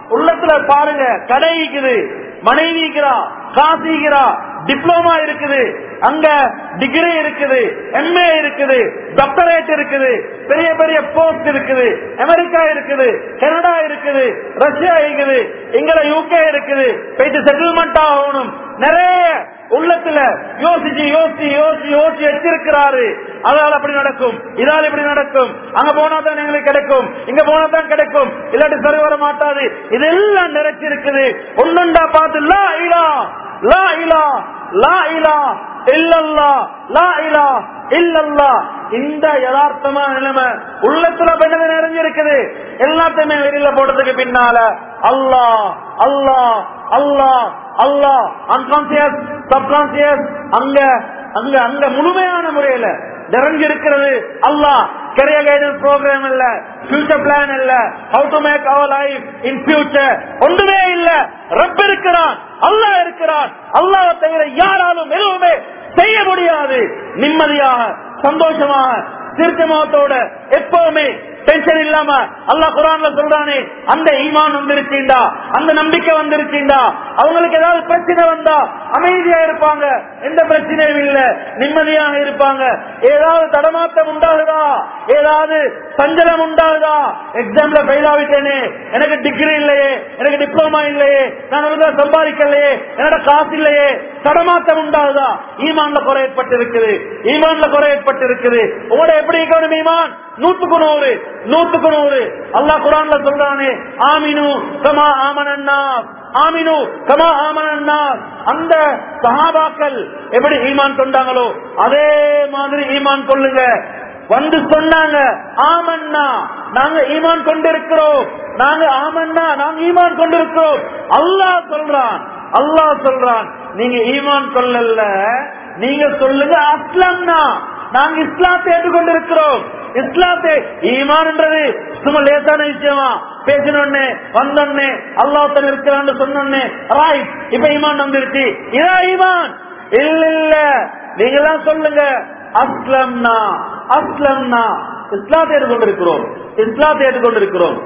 A: உள்ளத்துல பாருங்க கடை இருக்குது மனைவி இருக்கிறா காசு இருக்கிறா டிப்ளமா இருக்குது அங்க டிகிரி இருக்குது எம்ஏ இருக்குது டாக்டரேட் இருக்குது பெரிய பெரிய போஸ்ட் இருக்குது அமெரிக்கா இருக்குது கனடா இருக்குது ரஷ்யா இருக்குது இங்கட யூகே இருக்குது போயிட்டு செட்டில்மெண்ட் ஆகணும் நிறைய உள்ளத்துல யோசிச்சு யோசிச்சு யோசிச்சு யோசிச்சு வச்சிருக்கிறாரு அதால் அப்படி நடக்கும் இதால் இப்படி நடக்கும் அங்க போனா தான் எங்களுக்கு கிடைக்கும் இங்க போனா தான் கிடைக்கும் இல்லாட்டி சரி வர மாட்டாது இதெல்லாம் நிறைச்சிருக்குது ஒண்ணுண்டா பார்த்து லா இலா லா இலா லா இலா இல்லல்லா லா இலா இல்லல்லா இந்த யதார்த்தமான நிலைமை உள்ளத்துல பெண்ணது நிறைஞ்சிருக்குது எல்லாத்தையுமே வெளியில போட்டதுக்கு பின்னால அல்லாஹ் அல்லாஹ் அல்லாஹ் அல்லாஹ் அன்கான்சியஸ் சப்கான்சியஸ் அங்க அங்க அங்க முழுமையான முறையில நிறைஞ்சிருக்கிறது அல்லாஹ் கரியர் கைடன்ஸ் ப்ரோக்ராம் இல்ல ஃபியூச்சர் பிளான் இல்ல how to make our life in future ஒன்றுமே இல்ல ரப் இருக்கிறான் அல்லாஹ் இருக்கிறான் அல்லாஹ் தவிர யாராலும் எதுவுமே செய்ய முடியாது நிம்மதியாக சந்தோஷமாக தீர்க்கமாத்தோட எப்பவுமே டென்ஷன் இல்லாம அல்லாஹ் குரான்ல சொல்றானே அந்த ஈமான் வந்திருக்கீண்டா அந்த நம்பிக்கை வந்திருக்கீண்டா அவங்களுக்கு ஏதாவது பிரச்சனை வந்தா அமைதியா இருப்பாங்க எந்த பிரச்சனையும் இல்ல நிம்மதியாக இருப்பாங்க ஏதாவது தடமாட்டம் உண்டாகுதா ஏதாவது சஞ்சலம் உண்டாகுதா எக்ஸாம்ல ஃபெயில் ஆகிட்டேனே எனக்கு டிகிரி இல்லையே எனக்கு டிப்ளமா இல்லையே நான் ஒழுங்கா சம்பாதிக்கலையே என்னோட காசு இல்லையே தடமாட்டம் உண்டாகுதா ஈமான்ல குறை ஏற்பட்டிருக்குது ஈமான்ல குறை ஏற்பட்டிருக்குது உங்களோட எப்படி இருக்கணும் ஈமான் நூத்துக்கு நூறு நூத்துக்கு நூறு அல்லாஹ் குரான்ல சொல்றானே ஆமினு கமா ஆமனன்னா ஆமினு கமா ஆமனன்னா அந்த சஹாபாக்கள் எப்படி ஈமான் கொண்டாங்களோ அதே மாதிரி ஈமான் கொள்ளுங்க வந்து சொன்னாங்க ஆமன்னா நாங்க ஈமான் கொண்டிருக்கிறோம் நாங்க ஆமன்னா நாங்க ஈமான் கொண்டிருக்கிறோம் அல்லாஹ் சொல்றான் அல்லாஹ் சொல்றான் நீங்க ஈமான் கொள்ளல நீங்க சொல்லுங்க அஸ்லம்னா நாங்க இஸ்லாத்தை ஏற்றுக்கொண்டிருக்கிறோம் இஸ்லாத்தை ஈமான்ன்றது சும்மா லேசான விஷயமா பேசினோடனே வந்தோடனே அல்லாஹ் இருக்கிறான்னு சொன்னோடனே ரைட் இப்ப ஈமான் வந்துருச்சு இதான் ஈமான் இல்ல இல்ல நீங்க எல்லாம் சொல்லுங்க அஸ்லம்னா அஸ்லம்னா இஸ்லாத்தை ஏற்றுக்கொண்டிருக்கிறோம் இஸ்லாத்தை ஏற்றுக்கொண்டிருக்கிறோம்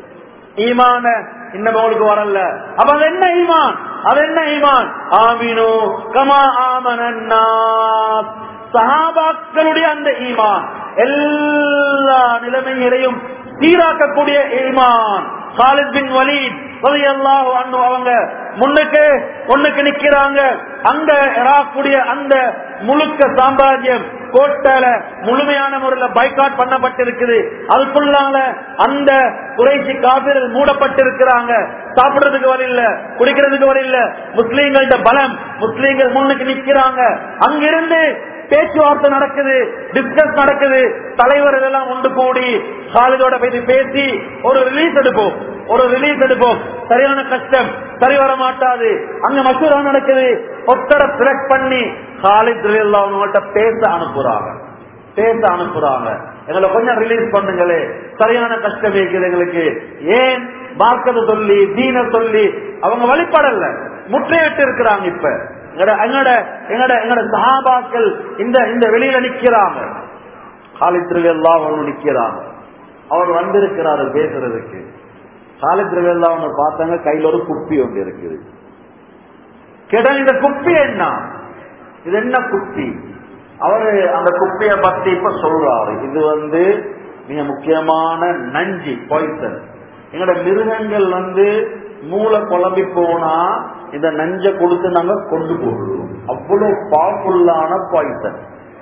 A: ஈமான இன்னும் அவளுக்கு வரல அப்ப அது என்ன ஈமான் அது என்ன ஈமான் ஆமினு கமா ஆமனன்னா சஹாபாக்களுடைய அந்த ஈமான் எல்லா நிலைமைகளையும் சீராக்கக்கூடிய ஈமான் காலித் பின் வலீத் ரலியல்லாஹு அன்ஹு அவங்க முன்னுக்கு முன்னுக்கு நிக்கிறாங்க அங்க இராக்கூடிய அந்த முழுக்க சாம்ராஜ்யம் கோட்டையில முழுமையான முறையில பைக்காட் பண்ணப்பட்டிருக்குது அதுக்குள்ளால அந்த குறைசி காபிர்கள் மூடப்பட்டிருக்கிறாங்க சாப்பிடுறதுக்கு வழி இல்ல குடிக்கிறதுக்கு வழி இல்ல முஸ்லீம்கள்ட்ட பலம் முஸ்லீம்கள் முன்னுக்கு நிக்கிறாங்க அங்கிருந்து பேச்சுவார்த்தை நடக்குது டிஸ்கஸ் நடக்குது தலைவர்கள் எல்லாம் ஒன்று கூடி காலிதோட போய் பேசி ஒரு ரிலீஸ் எடுப்போம் ஒரு ரிலீஸ் எடுப்போம் சரியான கஷ்டம் சரி வர மாட்டாது அங்க மசூரா நடக்குது ஒத்தரை செலக்ட் பண்ணி காலித் அவங்கள்ட்ட பேச அனுப்புறாங்க பேச அனுப்புறாங்க எங்களை கொஞ்சம் ரிலீஸ் பண்ணுங்களே சரியான கஷ்டம் இருக்குது எங்களுக்கு ஏன் மார்க்கத்தை சொல்லி தீன சொல்லி அவங்க வழிபடல முற்றையிட்டு இருக்கிறாங்க இப்ப எங்கட எங்கட எங்கட எங்கட சஹாபாக்கள் இந்த இந்த வெளியில நிக்கிறாங்க காலித்திரவி எல்லாம் அவர்கள் நிக்கிறாங்க அவர் வந்திருக்கிறாரு பேசுறதுக்கு காலித்திரவி எல்லாம் அவங்க பார்த்தாங்க கையில ஒரு குப்பி ஒன்று இருக்குது கேட்டா இந்த குப்பி என்ன இது என்ன குப்பி அவரு அந்த குப்பிய பத்தி இப்ப சொல்றாரு இது வந்து மிக முக்கியமான நஞ்சு பாய்சன் எங்களோட மிருகங்கள் வந்து மூளை குழம்பி போனா இந்த நஞ்சை கொடுத்து நாங்க கொண்டு போடுவோம் அவ்வளவு பவர்ஃபுல்லான பாய்சன்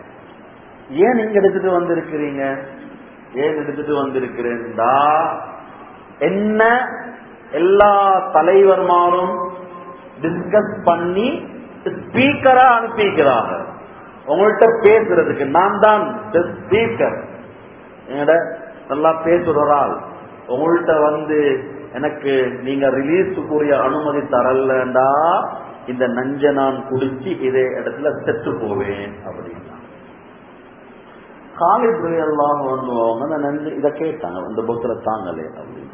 A: ஏன் நீங்க எடுத்துட்டு வந்திருக்கிறீங்க ஏன் எடுத்துட்டு வந்திருக்கிறேன்டா என்ன எல்லா தலைவர்மாரும் டிஸ்கஸ் பண்ணி ஸ்பீக்கரா அனுப்பிக்கிறாங்க உங்கள்கிட்ட பேசுறதுக்கு நான் தான் ஸ்பீக்கர் எங்கட நல்லா பேசுறாள் உங்கள்கிட்ட வந்து எனக்கு நீங்க ரிலீஸுக்குரிய அனுமதி தரலண்டா இந்த நஞ்ச நான் குடிச்சு இதே இடத்துல செத்து போவேன் அப்படின்னா காலித் எல்லாம் வந்துவாங்க அந்த நஞ்சு இத கேட்டாங்க இந்த புக்கில தாங்களே அப்படின்னு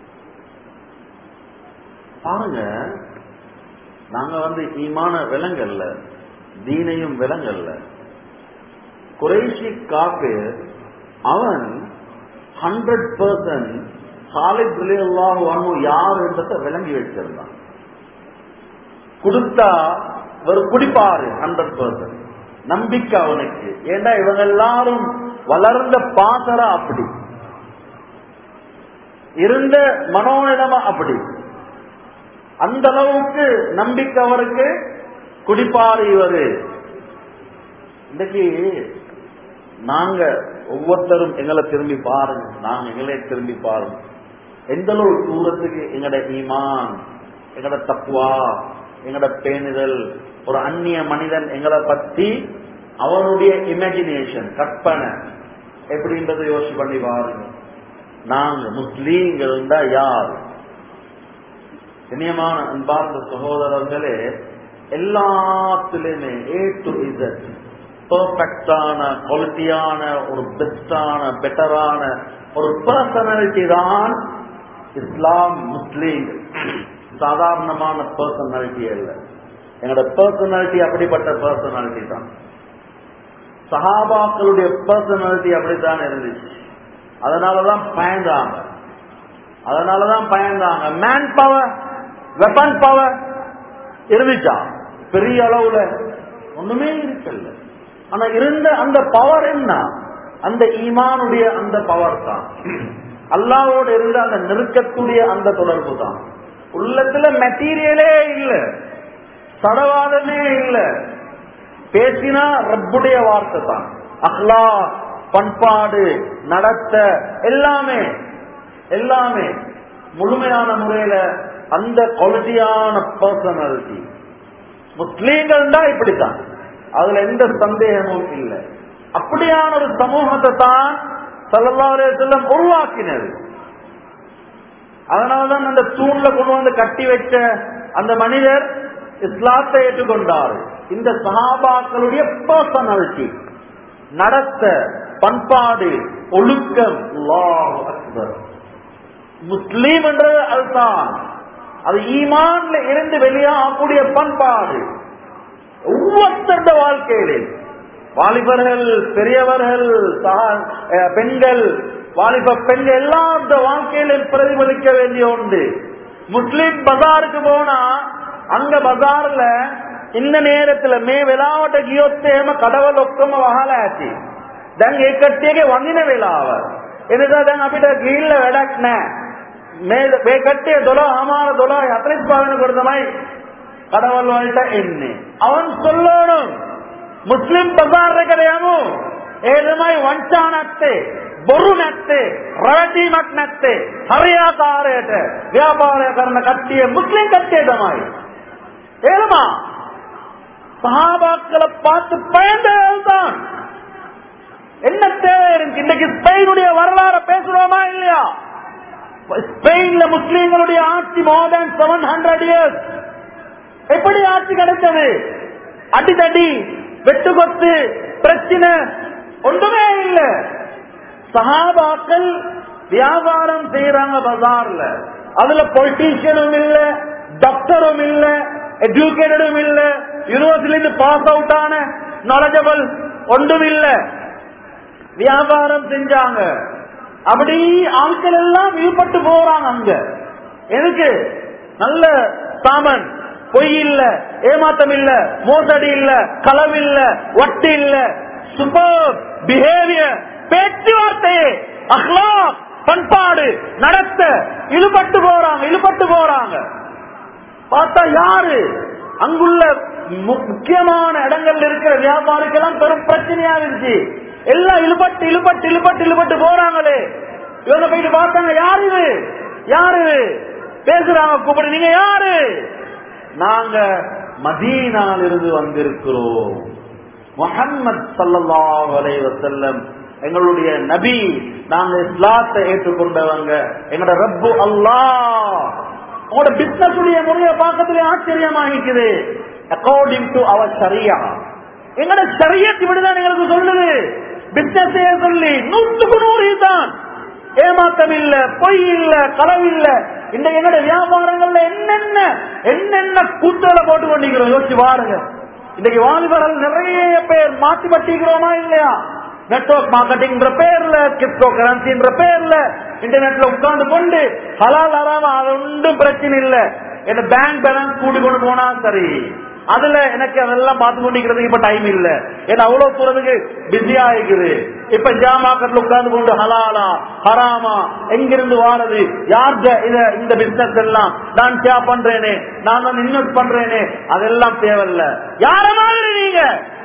A: பாருங்க நாங்க வந்து ஈமான விலங்கல்ல தீனையும் விலங்கல்ல குறைஷி காப்பீர் அவன் ஹண்ட்ரட் பர்சன்ட் ஹாலித் ரலியல்லாஹு அன்ஹு யார் என்றதை விளங்கி வச்சிருந்தான் கொடுத்தா ஒரு குடிப்பாரு ஹண்ட்ரட் பர்சன்ட் நம்பிக்கை அவனுக்கு ஏன்னா இவங்க எல்லாரும் வளர்ந்த பாசரா அப்படி இருந்த மனோநிலைமை அப்படி அந்த அளவுக்கு நம்பிக்கை அவருக்கு குடிப்பாரு இவரு இன்னைக்கு நாங்க ஒவ்வொருத்தரும் எங்களை திரும்பி பாருங்க நாங்க எங்களே திரும்பி பாருங்க எந்த அளவு தூரத்துக்கு எங்கட ஈமான் எங்கட தக்குவா எங்கட பேணுதல் ஒரு அந்நிய மனிதன் எங்களை பத்தி அவனுடைய இமேஜினேஷன் கற்பனை எப்படின்றத யோசிச்சு பண்ணி பாருங்க நாங்க முஸ்லீம்கள் யார் இனியமான அன்பார்ந்த சகோதரர்களே எல்லாத்திலுமே ஏ டு இசட் பர்ஃபெக்டான குவாலிட்டியான ஒரு பெஸ்டான பெட்டரான ஒரு பர்சனாலிட்டி தான் இஸ்லாம் முஸ்லீம் சாதாரணமான பர்சனாலிட்டி அல்ல எங்களோட பர்சனாலிட்டி அப்படிப்பட்ட பர்சனாலிட்டி தான் சஹாபாக்களுடைய பர்சனாலிட்டி அப்படித்தான் இருந்துச்சு அதனாலதான் பயந்தாங்க அதனாலதான் பயந்தாங்க மேன் பவர் வெப்பன் பவர் இருந்துச்சா பெரிய அளவுல ஒண்ணுமே இருக்கல ஆனா இருந்த அந்த பவர் என்ன அந்த ஈமானுடைய அந்த பவர் தான் அல்லாவோடு இருந்த அந்த நெருக்கக்கூடிய அந்த தொடர்பு தான் உள்ளத்துல மெட்டீரியலே இல்ல சடவாதமே இல்ல பேசினா ரப்புடைய வார்த்தை தான் அஹ்லா பண்பாடு நடத்த எல்லாமே எல்லாமே முழுமையான முறையில அந்த குவாலிட்டியான பர்சனாலிட்டி முஸ்லீம்கள் தான் இப்படித்தான் அதுல எந்த சந்தேகமும் இல்லை அப்படியான ஒரு சமூகத்தை தான் சல்லல்லாஹு செல்லம் உருவாக்கினது அதனாலதான் அந்த தூண்ல கொண்டு வந்து கட்டி வச்ச அந்த மனிதர் இஸ்லாத்தை ஏற்றுக்கொண்டார் இந்த சஹாபாக்களுடைய பர்சனாலிட்டி நடத்த பண்பாடு ஒழுக்கம் அல்லாஹ் அக்பர் முஸ்லீம் என்றது அதுதான் அது ஈமான்ல இருந்து வெளியாகக்கூடிய பண்பாடு ஒவ்வொருத்தருட வாழ்க்கையிலே வாலிபர்கள் பெரியவர்கள் சகா- அஹ் பெண்கள் வாலிப பெண்கள் எல்லாருட வாழ்க்கையிலும் பிரதிபலிக்க வேண்டிய ஒன்று முஸ்லிம் பஜாருக்கு போனா அங்க பஜார்ல இந்த நேரத்துல මේ වෙලාවට ගියොත් එහෙම කඩවල ඔක්කොම වහලා ඇති. දැන් ඒ කට්ටියගේ වඳින වෙලාව. එනිසා දැන් අපිට ගිහිල්ල වැඩක් නැහැ. මේ මේ කට්ටිය 12මාර 12 45 වෙනකොට තමයි කඩවල වලට එන්නේ. அவன் சொல்லணும் මුස්ලිම් බਜ਼ਾර් එකට යමු. ඒ තමයි වංචා නැත්තේ, බොරු නැත්තේ, රැවටීමක් නැත්තේ, හරියාකාරයට ව්‍යාපාරය කරන කට්ටිය මුස්ලිම් කට්ටිය තමයි. ஏழுமா சஹாபாக்களை பார்த்து பயந்தவர்கள் என்ன தேவை இருக்கு இன்னைக்கு ஸ்பெயினுடைய வரலாறு பேசுறோமா இல்லையா ஸ்பெயின்ல முஸ்லீம்களுடைய ஆட்சி more than seven hundred years எப்படி ஆட்சி கிடைச்சது அடிதடி வெட்டுகொத்து பிரச்சனை ஒன்றுமே இல்ல சஹாபாக்கள் வியாபாரம் செய்யறாங்க பஜார்ல அதுல பொலிட்டீஷியனும் இல்ல டாக்டரும் இல்ல எஜுகேட்டடும் இல்ல யூனிவர்சிட்டி பாஸ் அவுட் ஆன நாலேஜபிள் ஒன்றும் இல்ல வியாபாரம் செஞ்சாங்க அப்படி ஆட்கள் எல்லாம் ஈடுபட்டு போறாங்க அங்க எதுக்கு நல்ல சாமன் பொய் இல்ல ஏமாத்தம் இல்ல மோசடி இல்ல களவு இல்ல ஒட்டு இல்ல சூப்பர் பிஹேவியர் பேச்சுவார்த்தையே அஹ்லா பண்பாடு நடத்த இழுபட்டு போறாங்க இழுபட்டு போறாங்க பார்த்தா யாரு அங்குள்ள மு- முக்கியமான இடங்கள்ல இருக்கிற வியாபாரிக்கெல்லாம் பெரும் பிரச்சனையா இருந்துச்சு எல்லாம் இழுபட்டு இழுபட்டு இழுபட்டு இழுபட்டு போறாங்களே இவங்க போயிட்டு பார்த்தாங்க யாரு இது யாரு இது? பேசுறாங்க கூப்பிடு நீங்க யாரு நாங்க மதீனால இருந்து வந்திருக்கிறோம் முஹம்மது ஸல்லல்லாஹு அலைஹி வஸல்லம் எங்களுடைய நபி நாங்க இஸ்லாத்தை ஏற்றுக்கொண்டவங்க எங்களோட ரப்பு அல்லாஹ் உங்களோட பிசினஸ் உடைய முறையை பார்க்கறதுல ஆச்சரியமா இருக்குது அக்கார்டிங் டு அவர் சரியா எங்களோட சரியத் இப்படிதான் எங்களுக்கு சொல்லுது பிசினஸ் சொல்லி நூற்றுக்கு நூறு தான் ஏமாத்தம் இல்ல பொய் இல்ல களவு இல்ல இந்த எங்களோட வியாபாரங்கள்ல என்னென்ன என்னென்ன கூட்டல போட்டு கொண்டிருக்கிறோம் யோசிச்சு பாருங்க இன்னைக்கு வாலிபர்கள் நிறைய பேர் மாத்தி பட்டிக்கிறோமா இல்லையா நெட்வொர்க் மார்க்கெட்டிங் பேர்ல கிரிப்டோ கரன்சின்ற பேர்ல இன்டர்நெட்ல உட்கார்ந்து கொண்டு ஹலால் ஹராம அது ஒன்றும் பிரச்சனை இல்ல என்ன பேங்க் பேலன்ஸ் கூட்டி கொண்டு போனா சரி அதுல எனக்கு அதெல்லாம் பார்த்து கொண்டிருக்கிறதுக்கு இப்ப டைம் இல்ல ஏன்னா அவ்வளவு தூரத்துக்கு பிஸியா இருக்குது இப்ப ஜாமாக்கத்துல உட்கார்ந்து கொண்டு ஹலாலா ஹராமா எங்கிருந்து வாரது யார்கிட்ட இத இந்த பிசினஸ் எல்லாம் நான் ஷேர் பண்றேனே நான் வந்து இன்வெஸ்ட் பண்றேனே அதெல்லாம் தேவையில்ல யார மாதிரி நீங்க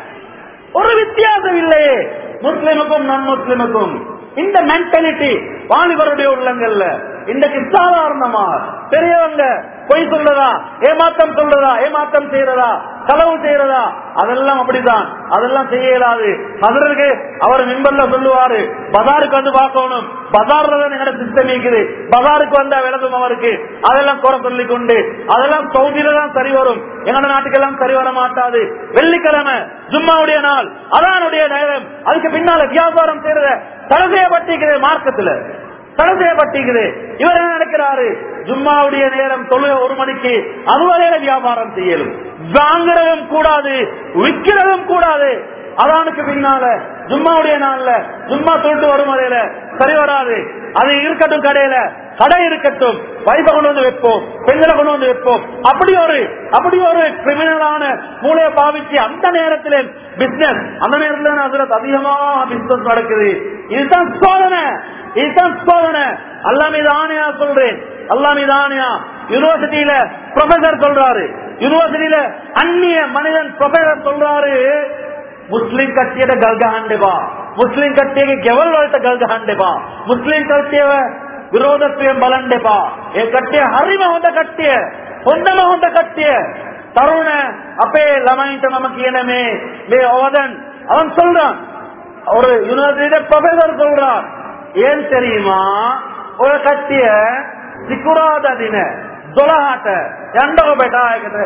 A: ஒரு வித்தியாசம் இல்லையே முஸ்லிமுக்கும் நான் முஸ்லிமுக்கும் இந்த மென்டாலிட்டி வாலிபருடைய உள்ளங்கள்ல இன்றைக்கு சாதாரணமா பெரியவங்க பொய் சொல்றதா ஏமாத்தம் சொல்றதா ஏமாத்தம் செய்யறதா களவு செய்யறதா அதெல்லாம் அப்படிதான் அதெல்லாம் செய்ய இயலாது அதற்கு அவர் மின்பல்ல சொல்லுவாரு பஜாருக்கு வந்து பார்க்கணும் பஜார்ல தான் எங்கட சிஸ்டம் இருக்குது பஜாருக்கு வந்தா விளக்கும் அவருக்கு அதெல்லாம் குறை சொல்லி கொண்டு அதெல்லாம் சவுதியில தான் சரி வரும் எங்கட நாட்டுக்கெல்லாம் சரி வர மாட்டாது வெள்ளிக்கிழமை ஜும்மாவுடைய நாள் அதானுடைய நேரம் அதுக்கு பின்னால வியாபாரம் செய்யறத தடை செய்யப்பட்டிருக்கிறது மார்க்கத்துல தடை செய்யப்பட்டிருக்குது இவர் என்ன நினைக்கிறாரு ஜும்மாவுடைய நேரம் தொழுக ஒரு மணிக்கு அதுவரையில வியாபாரம் செய்யலும் வாங்குறதும் கூடாது விற்கிறதும் கூடாது அதானுக்கு பின்னால ஜும்மாவுடைய நாள்ல ஜும்மா தொண்டு வரும் வரையில சரி வராது அது இருக்கட்டும் கடையில கடை இருக்கட்டும் வயசை கொண்டு வந்து வைப்போம் பெண்களை கொண்டு வந்து வைப்போம் அப்படி ஒரு அப்படி ஒரு கிரிமினலான மூளையை பாவிச்சு அந்த நேரத்தில் பிசினஸ் அந்த நேரத்தில் அதுல அதிகமா பிசினஸ் நடக்குது இதுதான் சோதனை இதுதான் சோதனை அல்லா மீது ஆணையா சொல்றேன் அல்லா மீது ஆணையா யூனிவர்சிட்டியில ப்ரொஃபசர் சொல்றாரு யூனிவர்சிட்டியில அந்நிய மனிதன் ப்ரொஃபசர் சொல்றாரு ಮುಸ್ಲಿಂ ಕಟ್ಟಿಯದ ಗಲ್ಗ ಹಂಡೆಬಾ ಮುಸ್ಲಿಂ ಕಟ್ಟಿಗೆ ಕೆವಲ್ ವಳಟ ಗಲ್ಗ ಹಂಡೆಬಾ ಮುಸ್ಲಿಂ ಕಟ್ಟಿಯ ವಿರೋಧತ್ವ ಬಲಂಡೆಬಾ ಏ ಕಟ್ಟಿಯ ಹರಿಮ ಹೊಂದ ಕಟ್ಟಿಯ ಹೊಂದಮ ಹೊಂದ ಕಟ್ಟಿಯ ತರುಣ அப்பே லமைட்ட நமக்கு இனமே மே அவதன் அவன் சொல்றான் ஒரு யூனிவர்சிட்டி ப்ரொஃபசர் சொல்றான் ஏன் தெரியுமா ஒரு கட்டிய ಸಿಕ್ಕುರಾದ ದಿನ ದೊಳಹಾಟ ಎಂಡಗ ಬೇಟ ಆಗಿದ್ರೆ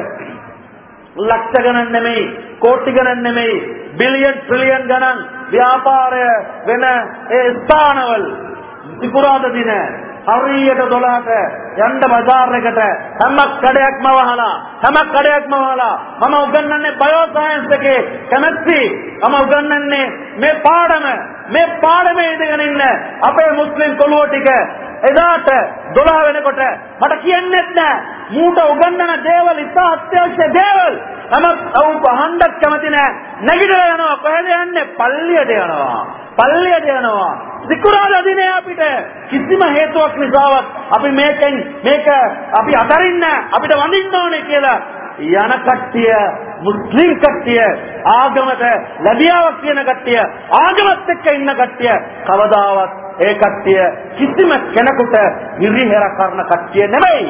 A: ಲಕ್ಷ ಗಣನ್ නෙමෙයි කෝටි ගණන් නෙමෙයි බිලියන් ට්‍රිලියන් ගණන් ව්‍යාපාර වෙන ඒ ස්ථානවල සිකුරාද දින හරියට 12ට යන්න බજાર එකට හැම කඩයක්ම වහලා හැම කඩයක්ම වහලා මම උගන්වන්නේ බයෝ සයන්ස් එකේ කැමැති මම උගන්වන්නේ මේ පාඩම මේ පාඩමේ ඉඳගෙන ඉන්න අපේ මුස්ලිම් කොළුව ටික එදාට 12 වෙනකොට මට කියන්නෙත් නෑ මූට උගන්වන දේවල් ඉතා අත්‍යවශ්‍ය දේවල් මම ඔව් අහන්නත් කැමති නෑ නැගිටලා යනවා කොහෙද යන්නේ පල්ලියට යනවා පල්ලියට යනවා සිකුරාද දිනේ අපිට කිසිම හේතුවක් නිසාවත් අපි මේකෙන් මේක අපි අතරින්න අපිට වඳින්න ඕනේ කියලා යන කට්ටිය මුස්ලිම් කට්ටිය ආගමට ලැබියාවක් තියෙන කට්ටිය ආගමත් එක්ක ඉන්න කට්ටිය කවදාවත් ඒ කට්ටිය කිසිම කෙනෙකුට හිරිහෙර කරන කට්ටිය නෙමෙයි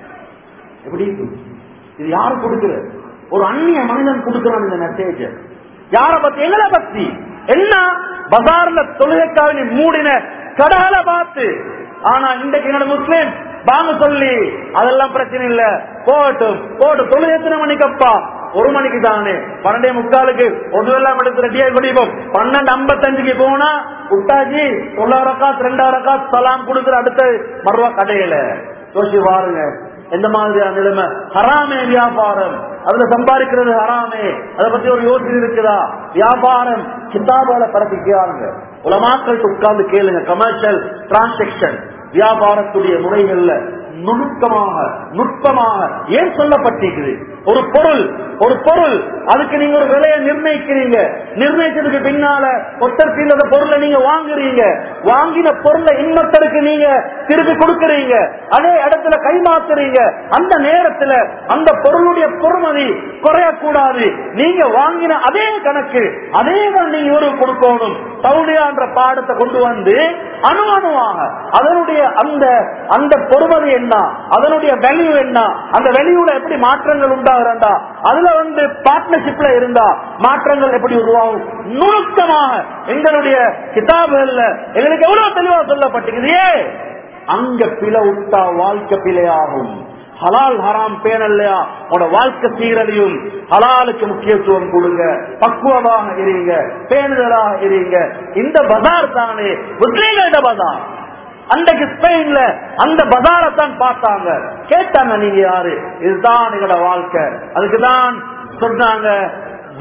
A: எப்படி இது யாரு கொடுக்குற ஒரு அந்நிய மனிதன் கொடுக்கிறான் இந்த மெசேஜ் யார பத்தி எங்களை பத்தி என்ன பஜார்ல தொழுகைக்காக மூடின கடலை பார்த்து ஆனா இன்றைக்கு என்னோட முஸ்லீம் வாங்க சொல்லி அதெல்லாம் பிரச்சனை இல்ல போகட்டும் போட்டு தொழில் எத்தனை மணிக்கப்பா ஒரு மணிக்கு தானே பன்னெண்டே முக்காலுக்கு ஒதுவெல்லாம் எடுத்து ரெடியா முடிப்போம் பன்னெண்டு ஐம்பத்தஞ்சுக்கு போனா விட்டாஜி தொள்ளாயிரக்கா ரெண்டாயிரக்கா சலாம் கொடுக்குற அடுத்த மறுவா கடையில யோசி பாருங்க எந்த மாதிரியான நிலைமை ஹராமே வியாபாரம் அதுல சம்பாதிக்கிறது ஹராமே அதை பத்தி ஒரு யோசனை இருக்குதா வியாபாரம் கிதாபால பரப்பிக்கிறாங்க உலமாக்கள் உட்கார்ந்து கேளுங்க கமர்ஷியல் டிரான்சாக்சன் வியாபாரத்துடைய முறைகள்ல நுணுக்கமாக நுட்பமாக ஏன் சொல்லப்பட்டிருக்குது ஒரு பொருள் ஒரு பொருள் அதுக்கு நீங்க ஒரு விலையை நிர்ணயிக்கிறீங்க நிர்ணயிச்சதுக்கு பின்னால ஒருத்தருக்கு இல்லாத பொருளை நீங்க வாங்குறீங்க வாங்கின பொருளை இன்னொருத்தருக்கு நீங்க திருப்பி கொடுக்கறீங்க அதே இடத்துல கைமாத்துறீங்க அந்த நேரத்துல அந்த பொருளுடைய பொறுமதி குறையக்கூடாது நீங்க வாங்கின அதே கணக்கு அதே தான் நீங்க ஒரு கொடுக்கணும் தௌடியான்ற பாடத்தை கொண்டு வந்து அணு அணுவாக அதனுடைய அந்த அந்த பொறுமதி என்ன அதனுடைய வேல்யூ என்ன அந்த வேல்யூல எப்படி மாற்றங்கள் உண்டாகிறா அதுல வந்து பார்ட்னர்ஷிப்ல இருந்தா மாற்றங்கள் எப்படி உருவாகும் நுணுக்கமாக எங்களுடைய கிதாபுகள்ல எங்களுக்கு எவ்வளவு தெளிவா சொல்லப்பட்டிருக்குது அங்க பிழை விட்டா வாழ்க்கை பிழையாகும் ஹலால் ஹராம் பேனல்லையா உங்களோட வாழ்க்கை சீரழியும் ஹலாலுக்கு முக்கியத்துவம் கொடுங்க பக்குவமாக இருங்க பேணுதலாக இருங்க இந்த பஜார் தானே முஸ்லீம்களோட பஜார் அன்றைக்கு ஸ்பெயின்ல அந்த பஜாரத்தான் பார்த்தாங்க கேட்டாங்க நீங்க யாரு இதுதான் எங்களோட வாழ்க்கை அதுக்குதான் சொன்னாங்க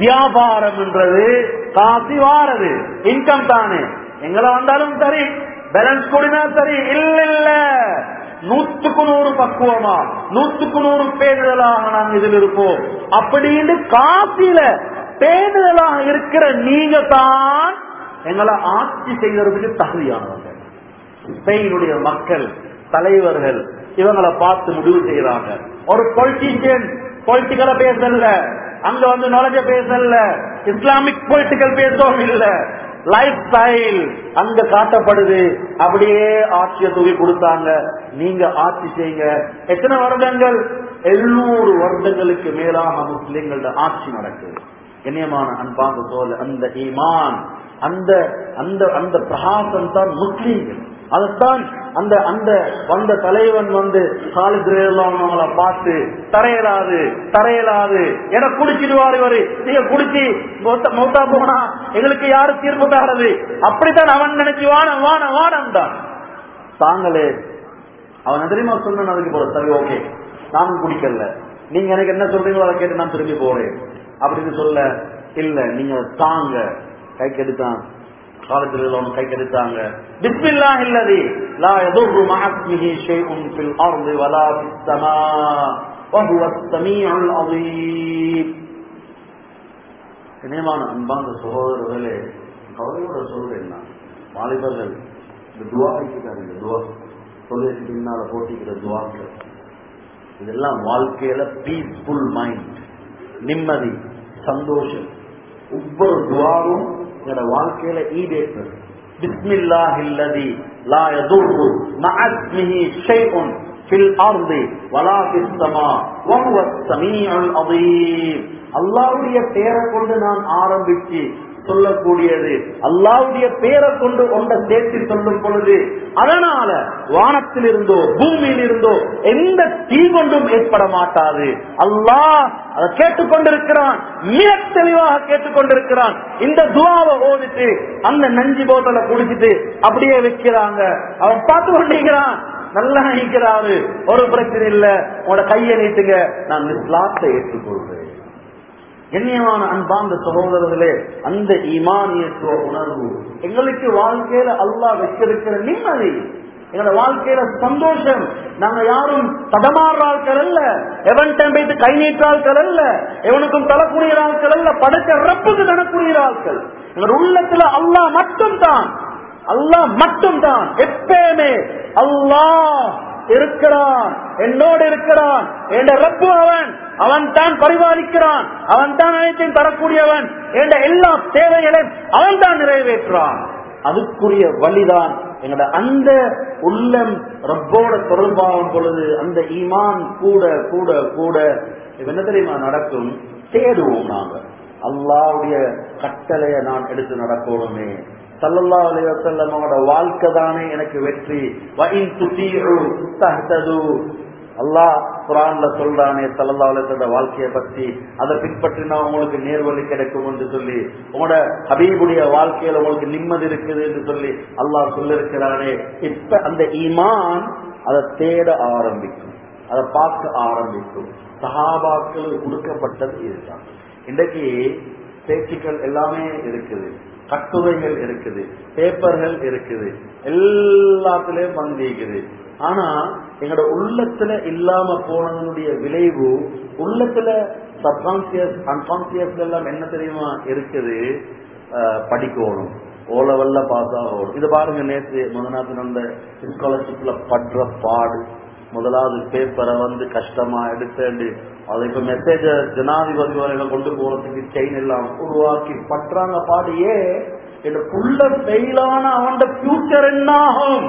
A: வியாபாரம் என்றது காசி வாரது இன்கம் தானே எங்களை வந்தாலும் சரி பேலன்ஸ் கூடினா சரி இல்ல இல்ல நூத்துக்கு நூறு பக்குவமா நூத்துக்கு நூறு பேணுதலாக நாங்க இதில் இருப்போம் அப்படின்னு காசில பேணுதலாக இருக்கிற நீங்க தான் எங்களை ஆட்சி செய்யறதுக்கு தகுதியானவங்க ஸ்பெயினுடைய மக்கள் தலைவர்கள் இவங்களை பார்த்து முடிவு செய்யறாங்க ஒரு பொலிட்டீஷியன் பொலிட்டிக்கலா பேசல அங்க வந்து நுழைஞ்ச பேசல இஸ்லாமிக் பொலிட்டிக்கல் பேசவும் இல்ல லைஃப் ஸ்டைல் அங்க காட்டப்படுது அப்படியே ஆட்சியை தூக்கி கொடுத்தாங்க நீங்க ஆட்சி செய்யுங்க எத்தனை வருடங்கள் எழுநூறு வருடங்களுக்கு மேலாக முஸ்லிம்களோட ஆட்சி நடக்குது கண்ணியமான அன்பாங்க சோழ அந்த ஈமான் அந்த அந்த அந்த பிரகாசம் தான் முஸ்லீம்கள் அதைத்தான் அந்த அந்த வந்த தலைவன் வந்து அவங்கள பார்த்து தரையலாது தரையலாது என குடிச்சிடுவாரு இவரு நீங்க குடிச்சு மொத்த- மௌத்தா போனா எங்களுக்கு யாரு தீர்ப்பு தாரது அப்படித்தான் அவன் நினைச்சு வான வான வானம் தான் தாங்களே அவன் தெரியுமா சொன்ன அதுக்கு போற சரி ஓகே நானும் குடிக்கல நீங்க எனக்கு என்ன சொல்றீங்களோ அதை கேட்டு நான் திரும்பி போறேன் அப்படின்னு சொல்ல இல்ல நீங்க தாங்க கை கெடுத்தான் காலத்தில் உள்ளவங்க கை கெடுத்தாங்க பிஸ்மில்லா இல்லதி லா யதுர்ரு மஅஸ்மிஹி ஷைஉன் ஃபில் அர்தி வலா ஃபிஸ் ஸமா வஹுவ ஸமீஉல் அஸீம் இணையமான அன்பார்ந்த சகோதரர்களே கவலையோட சொல்றேன் நான் வாலிபர்கள் இந்த துவா வைக்கிறாங்க துவா தொழிலுக்கு பின்னால போட்டிக்கிற துவாக்கள் இதெல்லாம் வாழ்க்கையில பீஸ்ஃபுல் மைண்ட் நிம்மதி சந்தோஷம் ஒவ்வொரு துவாவும் என்னோட வாழ்க்கையில ஈடேற்றது பிஸ்மில்லாஹ் இல்லதி லா யதுர்ரு மஅஸ்மிஹி ஷைஉன் ஃபில் அர்தி வலா ஃபிஸ் ஸமா வஹுவ ஸமீஉல் அதீம் அல்லாஹ்வுடைய பெயரை கொண்டு நான் ஆரம்பிச்சு சொல்லக்கூடியது அல்லாவுடைய பேரை கொண்டு ஒன்றை சேர்த்து சொல்லும் பொழுது அதனால வானத்தில் இருந்தோ பூமியில் இருந்தோ எந்த தீ கொண்டும் ஏற்பட மாட்டாது அல்லாஹ் அதை கேட்டுக்கொண்டிருக்கிறான் மிக தெளிவாக கேட்டுக்கொண்டிருக்கிறான் இந்த துவாவை ஓதிட்டு அந்த நஞ்சு போத்தலை குடிச்சிட்டு அப்படியே வைக்கிறாங்க அவன் பார்த்து கொண்டிருக்கிறான் நல்லா நிற்கிறாரு ஒரு பிரச்சனை இல்ல உங்களோட கையை நீட்டுங்க நான் இஸ்லாத்தை ஏற்றுக்கொள்கிறேன் கண்ணியமான அன்பார்ந்த சகோதரர்களே அந்த ஈமானியத்துவ உணர்வு எங்களுக்கு வாழ்க்கையில அல்லாஹ் வச்சிருக்கிற நிம்மதி எங்களோட வாழ்க்கையில சந்தோஷம் நாங்க யாரும் தடமாறுற ஆட்கள் அல்ல எவன் போயிட்டு கை நீட்ட ஆட்கள் அல்ல எவனுக்கும் தரக்கூடிய ஆட்கள் அல்ல படைச்ச ரப்புக்கு தரக்கூடிய ஆட்கள் எங்களோட உள்ளத்துல அல்லாஹ் மட்டும் தான் அல்லாஹ் மட்டும் தான் எப்பயுமே அல்லாஹ் இருக்கிறான் என்னோடு இருக்கிறான் என்ற ரப்பு அவன் அவன் தான் பரிபாலிக்கிறான் அவன் தான் அனைத்தையும் தரக்கூடியவன் என்ற எல்லா தேவைகளையும் அவன் தான் நிறைவேற்றான் அதுக்குரிய வழிதான் எங்களோட அந்த உள்ளம் ரப்போட தொடர்பாகும் பொழுது அந்த ஈமான் கூட கூட கூட இப்ப என்ன தெரியுமா நடக்கும் தேடுவோம் நாங்க அல்லாவுடைய கட்டளையை நான் எடுத்து நடக்கணுமே சல்லல்லா அலைவசல்லமோட வாழ்க்கை தானே எனக்கு வெற்றி வஇன் துதீஉ தஹ்தது அல்லாஹ் குரான்ல சொல்றானே சல்லல்லா அலைவசல்ல வாழ்க்கையை பத்தி அதை பின்பற்றினா உங்களுக்கு நேர்வழி கிடைக்கும் என்று சொல்லி உங்களோட ஹபீபுடைய வாழ்க்கையில உங்களுக்கு நிம்மதி இருக்குது என்று சொல்லி அல்லாஹ் சொல்லிருக்கிறானே இப்ப அந்த ஈமான் அதை தேட ஆரம்பிக்கும் அதை பார்க்க ஆரம்பிக்கும் சஹாபாக்கள் கொடுக்கப்பட்டது இதுதான் இன்றைக்கு பேச்சுக்கள் எல்லாமே இருக்குது கட்டுரைகள் இருக்குது பேப்பர்கள் இருக்குது எல்லாத்துலயும் வந்திருக்குது ஆனா எங்களோட உள்ளத்துல இல்லாம போனதனுடைய விளைவு உள்ளத்துல சப்கான்சியஸ் அன்கான்சியஸ் எல்லாம் என்ன தெரியுமா இருக்குது அஹ், படிக்கணும் ஓ லெவல்ல பாஸ் ஆகணும் இது பாருங்க நேற்று முதநாத்து நடந்த ஸ்காலர்ஷிப்ல படுற பாடு முதலாவது பேப்பரை வந்து கஷ்டமா எடுத்து அதை இப்ப மெசேஜ ஜனாதிபதி வரையில கொண்டு போறதுக்கு செயின் எல்லாம் உருவாக்கி பற்றாங்க பாடியே இந்த புள்ள ஃபெயிலான அவன் ஃபியூச்சர் என்ன ஆகும்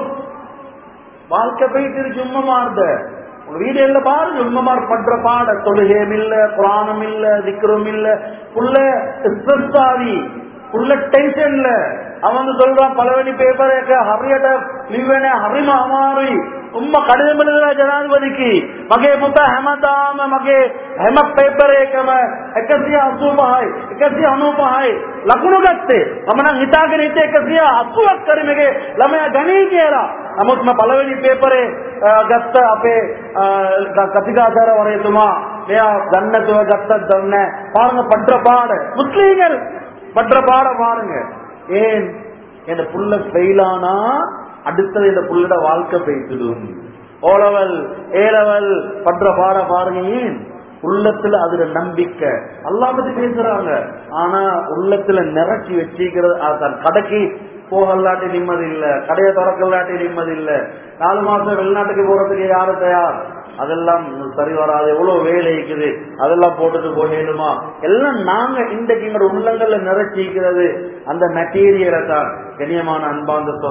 A: வாழ்க்கை போயிட்டு இருக்கு உம்மமார்த உங்க வீடுல பாருங்க உம்மமார் பண்ற பாட தொழுகையும் இல்ல புராணம் இல்ல திக்கரும் இல்ல புள்ள ஸ்ட்ரெஸ் ஆகி புள்ள டென்ஷன்ல அவன் சொல்றான் பலவனி பேப்பர் ஹரியட லிவன ஹரிம அமாரி உம்ம கடிதம் எழுதுற ஜனாதிபதிக்கு மகே முத்த ஹெமதாம மகே ஹெம பேப்பர் ಏಕಮ එකසිය අසූපහයි එකසිය අනූපහයි ලකුණු ගත්තේ මම නම් හිතාගෙන හිටියේ එකසිය අසුවක් කරීමගේ ළමයා ගණී කියලා නමුත් මම පළවෙනි පේපරේ අ, ගත්ත අපේ අ, කතිකාචාරවරයතුමා මෙයා ගන්නතුව ගත්තත් දන්නේ පාරங்க பற்ற பாட முஸ்லீம்கள் பற்ற பாட பாருங்க ஏன் என் புள்ள ஃபெயிலானா அடுத்தது இந்த புள்ளட வாழ்க்கை பெய்த்திடும் ஓலவல் ஏலவல் பற்ற பாட பாருங்க ஏன் உள்ளத்துல அதுல நம்பிக்கை அல்லா பத்தி பேசுறாங்க ஆனா உள்ளத்துல நிறச்சி வச்சிக்கிறது அது தன் கடைக்கு போகலாட்டி நிம்மதி இல்ல கடையை திறக்கலாட்டி நிம்மதி இல்ல நாலு மாசம் வெளிநாட்டுக்கு போறதுக்கு யாரு தயார் அதெல்லாம் சரி வராது எவ்வளவு வேலை இருக்குது அதெல்லாம் போட்டுட்டு போகணுமா எல்லாம் நாங்க இன்றைக்கு எங்களோட உள்ளங்கள்ல நிறைச்சிக்கிறது அந்த மெட்டீரியலை தான் கண்ணியமான அன்பார்ந்த